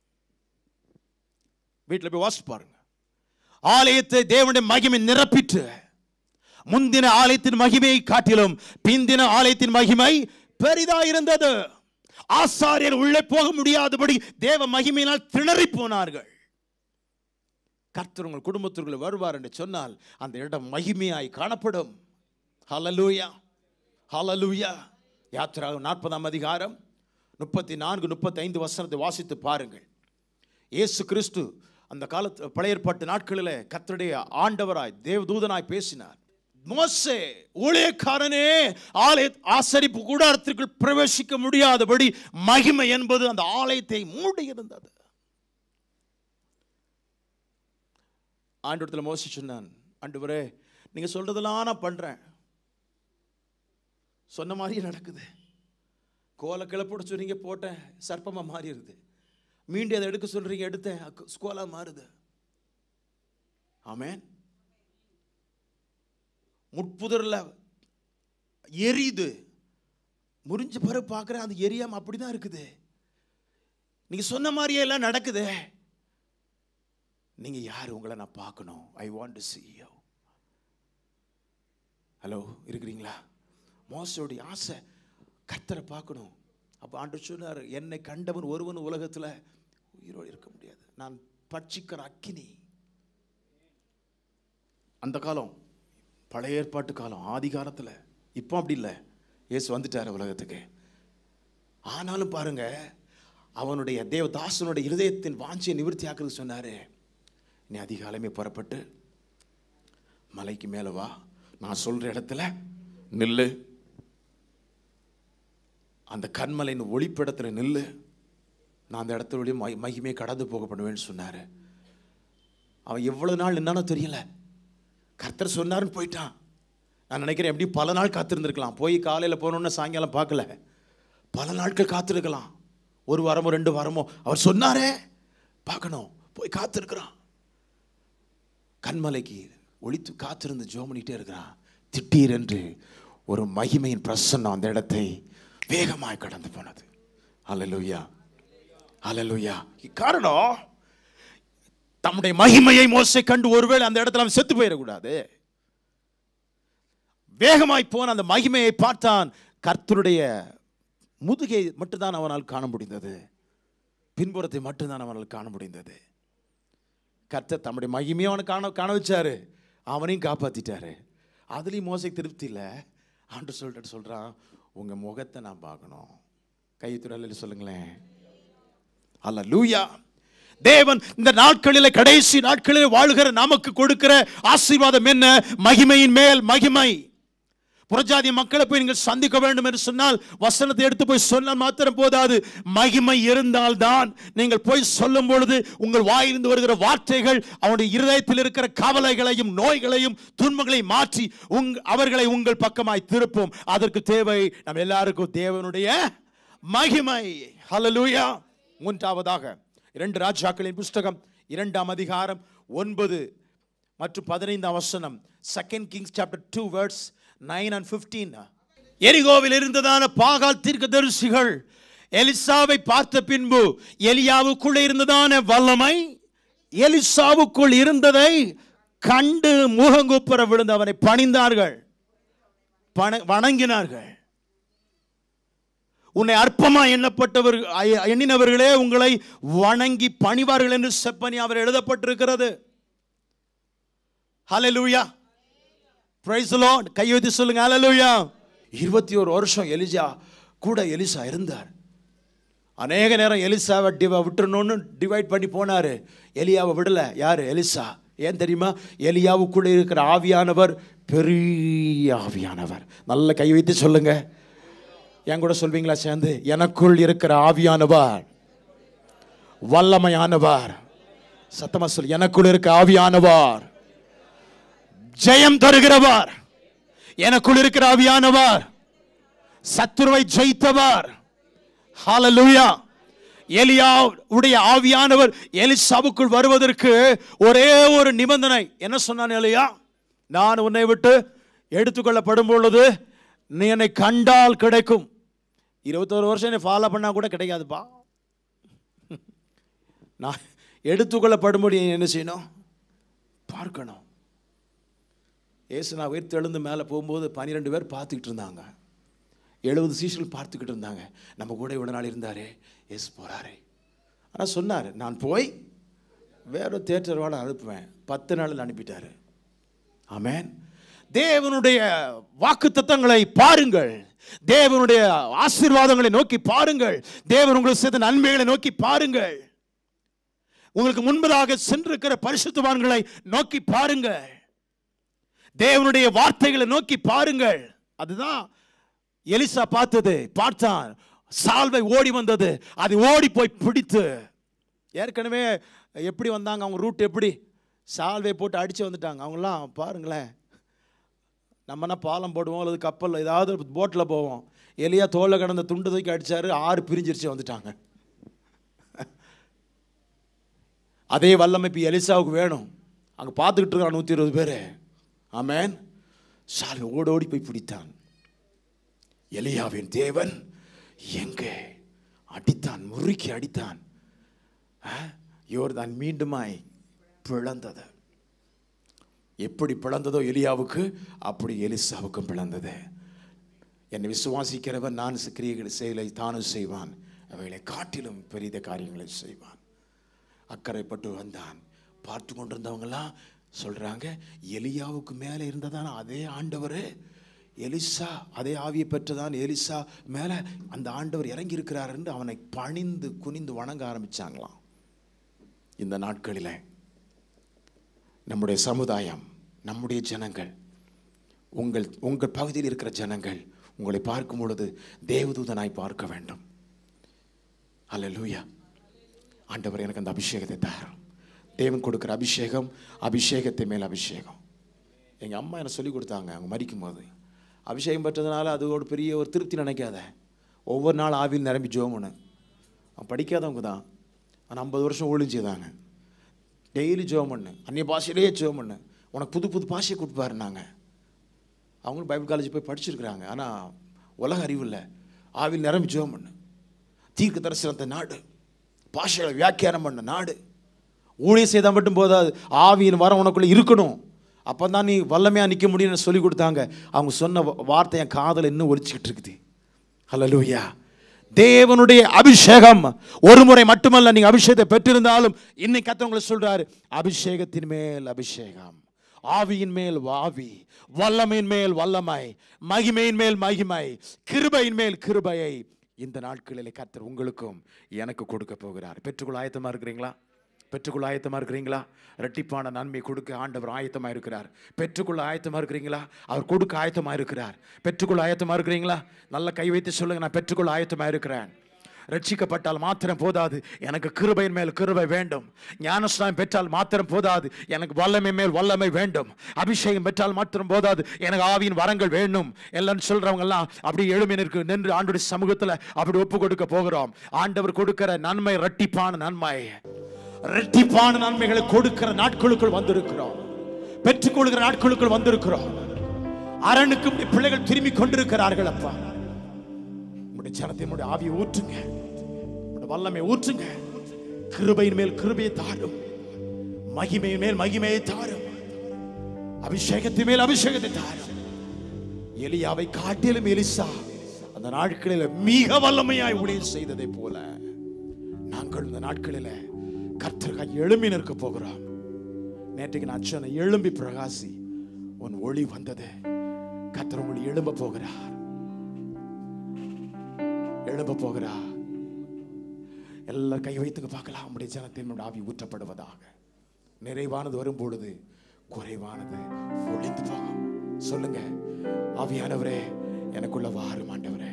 வீட்டில் போய் வாசித்து பாருங்க ஆலயத்தை தேவனுடைய மகிமை நிரப்பிற்று முந்தின ஆலயத்தின் மகிமையை காட்டிலும் பிந்தின ஆலயத்தின் மகிமை பெரிதா இருந்தது ஆசாரியர் உள்ளே போக முடியாதபடி தேவ மகிமையினால் திணறி போனார்கள் கர்த்தர் உங்கள் குடும்பத்திற்குள் வருவார் என்று சொன்னால் அந்த இடம் மகிமையாய் காணப்படும் ஹalleluya ஹalleluya யாத்திராகம் நாற்பதாம் அதிகாரம் முப்பத்தி நான்கு முப்பத்தி ஐந்து வசனத்தை வாசித்து பாருங்கள் இயேசு கிறிஸ்து அந்த காலத்து பழைய ஏற்பாட்டு நாட்களில் கர்த்தருடைய ஆண்டவராய் தேவதூதனாய் பேசினார் மோசே ஊழியக்காரனே ஆலய ஆசரிப்பு கூடாரத்திற்குள் பிரவேசிக்க முடியாதபடி மகிமை என்பது அந்த ஆலயத்தை மூடி இருந்தது ஆண்டவரத்தில் மோசி சொன்னான் ஆண்டவரே நீங்க சொல்றதெல்லாம் நான் பண்றேன் சொன்ன மாதிரியே நடக்குது கோலை கிளப்போட சொன்னீங்க போட்டேன் சர்ப்பமா மாறிடுது மீண்டும் அதை எடுக்க சொல்றீங்க எடுத்தேன் அக்கு- ஸ்கோலா மாறுது ஆமென் முட்புதர்ல எரியுது முறிஞ்ச பிறகு பார்க்குறேன் அது எரியாம அப்படிதான் இருக்குது நீங்க சொன்ன மாதிரியே எல்லாம் நடக்குது நீங்க யார் உங்களை நான் பார்க்கணும் I want to see you hello இருக்கிறீங்களா மோசோடைய ஆசை கர்த்தரை பார்க்கணும் அப்போ ஆண்டு சொன்னார் என்னை கண்டவன் ஒருவன் உலகத்தில் உயிரோடு இருக்க முடியாது நான் பட்சிக்கிற அக்கினி அந்த காலம் பழைய ஏற்பாட்டு காலம் ஆதி காலத்தில் இப்போ அப்படி இல்லை இயேசு வந்துட்டார் உலகத்துக்கு ஆனாலும் பாருங்க அவனுடைய தேவதாசனுடைய இருதயத்தின் வாஞ்சியை நிவர்த்தி ஆக்குறது சொன்னாரு நீ அதிகாலமே புறப்பட்டு மலைக்கு மேலே வா நான் சொல்ற இடத்துல நில்லு அந்த கண்மலையின் ஒளிப்படத்தில் நில்லு நான் அந்த இடத்துல வழியா மகி மகிமையை கடந்து போக பண்ணுவேன்னு சொன்னார் அவன் எவ்வளவு நாள் என்னன்னு தெரியல கர்த்தர் சொன்னாருன்னு போயிட்டான் நான் நினைக்கிறேன் எப்படி பல நாள் காத்திருந்திருக்கலாம் போய் காலையில் போனோன்னு சாயங்காலம் பார்க்கல பல நாட்கள் காத்திருக்கலாம் ஒரு வாரமோ ரெண்டு வாரமோ அவர் சொன்னாரே பார்க்கணும் போய் காத்திருக்கிறான் கண்மலைக்கு ஒளித்து காத்திருந்து ஜோம் பண்ணிட்டே இருக்கிறான் திட்டீர் என்று ஒரு மகிமையின் பிரசன்னம் அந்த இடத்தை வேகமாய் கடந்து போனது அல்லேலூயா அல்லேலூயா காரணம் தம்முடைய மகிமையை மோசை கண்டு ஒருவேளை அந்த இடத்துல அவன் செத்து போயிடக்கூடாது வேகமாய் போன அந்த மகிமையை பார்த்தான் கர்த்தருடைய முதுகை மட்டும்தான் அவனால் காண முடிந்தது பின்புறத்தை மட்டும்தான் அவனால் காண முடிந்தது கர்த்தர் தம்முடைய மகிமையை அவனை காண காண வச்சாரு அவனையும் காப்பாத்திட்டாரு அதுலேயும் மோசை திருப்தி இல்லை ஆண்டு சொல்லிட்டு சொல்றான் உங்க முகத்தை நான் பார்க்கணும் கைத்துறையில் சொல்லுங்களேன் அல்ல லூயா தேவன் இந்த நாட்களில் கடைசி நாட்களில் வாழுகிற நமக்கு கொடுக்கிற ஆசீர்வாதம் என்ன மகிமையின் மேல் மகிமை புறஜாதி மக்களை போய் நீங்கள் சந்திக்க வேண்டும் என்று சொன்னால் வசனத்தை எடுத்து போய் சொன்னால் மாத்திரம் போதாது மகிமை இருந்தால்தான் நீங்கள் போய் சொல்லும் பொழுது உங்கள் வாயிலிருந்து வருகிற வார்த்தைகள் அவனுடைய இருதயத்தில் இருக்கிற கவலைகளையும் நோய்களையும் துன்பங்களையும் மாற்றி உங் அவர்களை உங்கள் பக்கமாய் திருப்பும் அதற்கு தேவை நம்ம எல்லாருக்கும் தேவனுடைய மகிமை ஹalleluya மூன்றாவதாக இரண்டு ராஜாக்களின் புஸ்தகம் இரண்டாம் அதிகாரம் ஒன்பது மற்றும் பதினைந்தாம் வசனம் second Kings chapter two verses nine and fifteen எரிகோவில் இருந்ததான பாகால் தீர்க்கதரிசிகள் எலிசாவை பார்த்த பின்பு எலியாவுக்குள்ள இருந்ததான வல்லமை எலிசாவுக்குள் இருந்ததை கண்டு முகங்குப்புற விழுந்து அவனை பணிந்தார்கள் பண- வணங்கினார்கள் உன்னை அற்பமா எண்ணப்பட்டவர் ஐ- எண்ணினவர்களே உங்களை வணங்கி பணிவார்கள் என்று செப்பனி அவர் எழுதப்பட்டிருக்கிறது ஹalleluya பிரைஸ் லார்ட் கையெழுத்தி சொல்லுங்க ஹalleluya இருபத்தி ஒரு வருஷம் எலிஜா கூட எலிசா இருந்தார் அநேக நேரம் எலிசாவை டிவ விட்டுறணும்னு டிவைட் பண்ணி போனாரு எலியாவை விடல யாரு எலிசா ஏன் தெரியுமா எலியாவுக்குள்ள இருக்கிற ஆவியானவர் பெரிய ஆவியானவர் நல்ல கை வைத்து சொல்லுங்க என் கூட சொல்வீங்களா சேர்ந்து எனக்குள் இருக்கிற ஆவியானவர் வல்லமையானவர் சத்தமா சொல் எனக்குள் இருக்க ஆவியானவர் ஜெயம் தருகிறவர் எனக்குள் இருக்கிற ஆவியானவர் சத்துருவை ஜெயித்தவர் ஹalleluya எலியா உடைய ஆவியானவர் எலிசாவுக்குள் வருவதற்கு ஒரே ஒரு நிபந்தனை என்ன சொன்னான் எலியா நான் உன்னை விட்டு எடுத்துக்கொள்ளப்படும் பொழுது நீ என்னை கண்டால் கிடைக்கும் இருபத்தோரு வருஷம் என்னை ஃபாலோ பண்ணா கூட கிடைக்காதுப்பா நான் எடுத்துக்கொள்ளப்படும்படி நீ என்ன செய்யணும் பார்க்கணும் ஏசு நான் உயிர்த்து எழுந்து மேலே போகும்போது பன்னிரெண்டு பேர் பார்த்துக்கிட்டு இருந்தாங்க எழுபது சீசர்கள் பார்த்துக்கிட்டு இருந்தாங்க நம்ம கூட இவ்வளோ நாள் இருந்தாரே ஏசு போகிறாரே ஆனால் சொன்னார் நான் போய் வேற தேட்டரோட அனுப்புவேன் பத்து நாளில் அனுப்பிட்டாரு ஆமென் தேவனுடைய வாக்கு தத்தங்களை பாருங்கள் தேவனுடைய ஆசீர்வாதங்களை நோக்கி பாருங்கள் தேவன் உங்களுக்கு செய்த நன்மைகளை நோக்கி பாருங்கள் உங்களுக்கு முன்பதாக சென்றிருக்கிற பரிசுத்தவான்களை நோக்கி பாருங்கள் தேவனுடைய வார்த்தைகளை நோக்கி பாருங்கள் அதுதான் எலிசா பார்த்தது பார்த்தான் சால்வை ஓடி வந்தது அது ஓடி போய் பிடித்து ஏற்கனவே எப்படி வந்தாங்க அவங்க ரூட் எப்படி சால்வை போட்டு அடிச்சு வந்துட்டாங்க அவங்களாம் பாருங்களேன் நம்மனா பாலம் போடுவோம் அல்லது கப்பல் ஏதாவது போட்டில் போவோம் எலியா தோளில் கடந்த துண்டு தூக்கி அடிச்சாரு ஆறு பிரிஞ்சிருச்சு வந்துட்டாங்க அதே வல்லமை இப்போ எலிசாவுக்கு வேணும் அங்கே பார்த்துக்கிட்டு இருக்கான் நூற்றி இருபது பேர் ஆமென் சால்வை ஓடி ஓடி போய் பிடித்தான் எலியாவின் தேவன் எங்கே அடித்தான் முறுக்கி அடித்தான் யோர்தான் மீண்டுமாய் பிளந்தது எப்படி பிளந்ததோ எலியாவுக்கு அப்படி எலிசாவுக்கும் பிளந்தது என்னை விசுவாசிக்கிறவன் நான் கிரியைகளை செயலை தானும் செய்வான் அவைகளை காட்டிலும் பெரித காரியங்களை செய்வான் அக்கறைப்பட்டு வந்தான் பார்த்து கொண்டிருந்தவங்கலாம் சொல்றாங்க எலியாவுக்கு மேலே இருந்ததான அதே ஆண்டவர் எலிசா அதே ஆவியை பெற்றதான் எலிசா மேலே அந்த ஆண்டவர் இறங்கி இருக்கிறார் என்று அவனை பணிந்து குனிந்து வணங்க ஆரம்பிச்சாங்களாம் இந்த நாட்களில் நம்முடைய சமுதாயம் நம்முடைய ஜனங்கள் உங்கள் உங்கள் பகுதியில் இருக்கிற ஜனங்கள் உங்களை பார்க்கும் பொழுது தேவதூதனாய் பார்க்க வேண்டும் அல்லேலூயா ஆண்டவர் எனக்கு அந்த அபிஷேகத்தை தாரும் தேவன் கொடுக்குற அபிஷேகம் அபிஷேகத்தை மேல் அபிஷேகம் எங்கள் அம்மா எனக்கு சொல்லி கொடுத்தாங்க அவங்க மறிக்கும் போது அபிஷேகம் பெற்றதுனால அது ஒரு பெரிய ஒரு திருப்தி நினைக்காத ஒவ்வொரு நாள் ஆவியில் நிரம்பி ஜோமனு அவன் படிக்காதவங்க தான் ஆனால் ஐம்பது வருஷம் ஒழிஞ்சுதாங்க டெய்லி ஜோம் பண்ணு அந்நிய பாஷையிலேயே ஜோம் பண்ணு உனக்கு புது புது பாஷையை கொடுப்பாருனாங்க அவங்களும் பைபிள் காலேஜ் போய் படிச்சிருக்கிறாங்க ஆனால் உலக அறிவு இல்லை ஆவில் நிரம்பி ஜோம் பண்ணு தீர்க்க தரிசனத்தை நாடு பாஷைகளை வியாக்கியானம் பண்ண நாடு ஊழியம் செய்தால் மட்டும் போதாது ஆவியின் வரம் உனக்குள்ளே இருக்கணும் அப்போ தான் நீ வல்லமையாக நிற்க முடியும்னு சொல்லி கொடுத்தாங்க அவங்க சொன்ன வ- வார்த்தை என் காதில் இன்னும் ஒலிச்சிக்கிட்டு இருக்குது ஹalleluya தேவனுடைய அபிஷேகம் ஒரு முறை மட்டுமல்ல நீங்க அபிஷேகத்தை பெற்றிருந்தாலும் இன்னைக்கு கர்த்தர் உங்களை சொல்றாரு அபிஷேகத்தின் மேல் அபிஷேகம் ஆவியின் மேல் ஆவி வல்லமையின் மேல் வல்லமை மகிமையின் மேல் மகிமை கிருபையின் மேல் கிருபையை இந்த நாட்களிலே கர்த்தர் உங்களுக்கும் எனக்கு கொடுக்க போகிறார் பெற்றுக்கொள்ள ஆயத்தமா இருக்கிறீங்களா பெற்றுக்கொள்ள ஆயத்தமா இருக்கிறீங்களா இரட்டிப்பான நன்மை கொடுக்க ஆண்டவர் ஆயத்தமா இருக்கிறார் பெற்றுக்கொள்ள ஆயத்தமா இருக்கிறீங்களா அவர் கொடுக்க ஆயத்தமா இருக்கிறார் பெற்றுக்கொள்ள ஆயத்தமா இருக்கிறீங்களா நல்ல கை வைத்து சொல்லுங்க நான் பெற்றுக்கொள்ள ஆயத்தமா இருக்கிறேன் ரட்சிக்கப்பட்டால் மாத்திரம் போதாது எனக்கு கிருபையின் மேல் கிருபை வேண்டும் ஞானஸ்நானம் பெற்றால் மாத்திரம் போதாது எனக்கு வல்லமை மேல் வல்லமை வேண்டும் அபிஷேகம் பெற்றால் மாத்திரம் போதாது எனக்கு ஆவியின் வரங்கள் வேண்டும் எல்லாம் சொல்றவங்க எல்லாம் அப்படி எழுமி நிற்கு நின்று ஆண்டுடைய சமூகத்துல அப்படி ஒப்பு கொடுக்க போகிறோம் ஆண்டவர் கொடுக்கிற நன்மை இரட்டிப்பான நன்மை இரட்டிப்பான நன்மைகளை கொடுக்கிற நாட்களுக்குள் வந்திருக்கிறோம் பெற்றுக்கொள்கிற நாட்களுக்குள் வந்திருக்கிறோம் அரணுக்கு இப்படி பிள்ளைகள் திரும்பி கொண்டிருக்கிறார்கள் அப்பா உங்களுடைய ஜனத்தினுடைய ஆவியை ஊற்றுங்க உங்களுடைய வல்லமை ஊற்றுங்க கிருபையின் மேல் கிருபையை தாரும் மகிமையின் மேல் மகிமையை தாரும் அபிஷேகத்தின் மேல் அபிஷேகத்தை தாரும் எலியாவை காட்டிலும் எலிசா அந்த நாட்களில் மிக வல்லமையாய் ஊழியம் செய்ததை போல நாங்கள் இந்த நாட்களில் கர்த்தருக்காய் எழும்பி நிற்க போகிறோம் நேற்றைக்கு நான் சொன்ன எழும்பி பிரகாசி உன் ஒளி வந்தது கர்த்தர் உங்களை எழும்ப போகிறார் எழும்ப போகிறார் எல்லாரும் கை வைத்துங்க பார்க்கலாம் நம்முடைய ஜனத்தின் ஆவி ஊற்றப்படுவதாக நிறைவானது வரும் பொழுது குறைவானது ஒளிந்து போகும் சொல்லுங்க ஆவியானவரே எனக்குள்ள வாரும் ஆண்டவரே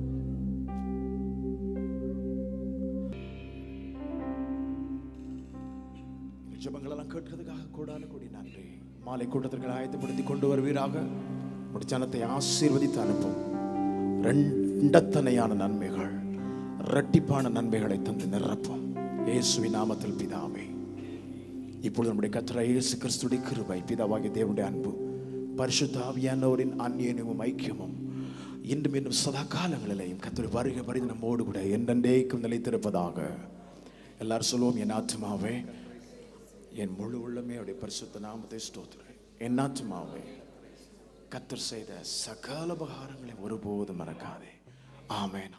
எங்கள் ஜெபங்களெல்லாம் கேட்கிறதுக்காக கூடான கூடி நன்றி மாலை கூட்டத்திற்கு ஆயத்தப்படுத்தி கொண்டு வருவீராக உடைய ஜனத்தை ஆசீர்வதித்து அனுப்பும் ரெண்டத்தனையான நன்மைகள் இரட்டிப்பான நன்மைகளை தந்து நிரப்பும் இயேசுவின் நாமத்தில் பிதாவே இப்பொழுது நம்முடைய கத்திர இயேசு கிறிஸ்துடைய கிருபை பிதாவாகிய தேவனுடைய அன்பு பரிசுத்த ஆவியானவரின் அந்நியனும் ஐக்கியமும் இன்றும் இன்னும் சதா காலங்களிலேயும் கத்திர வருகை பறிந்து நம்மோடு கூட என்றென்றைக்கும் நிலைத்திருப்பதாக எல்லாரும் சொல்லுவோம் என் ஆத்மாவே என் முழு உள்ளமே அவருடைய பரிசுத்த நாமத்தை ஸ்தோத்திரேன் என் ஆத்மாவே கத்தர் செய்த சகல உபகாரங்களை ஒருபோதும் மறக்காதே ஆமென்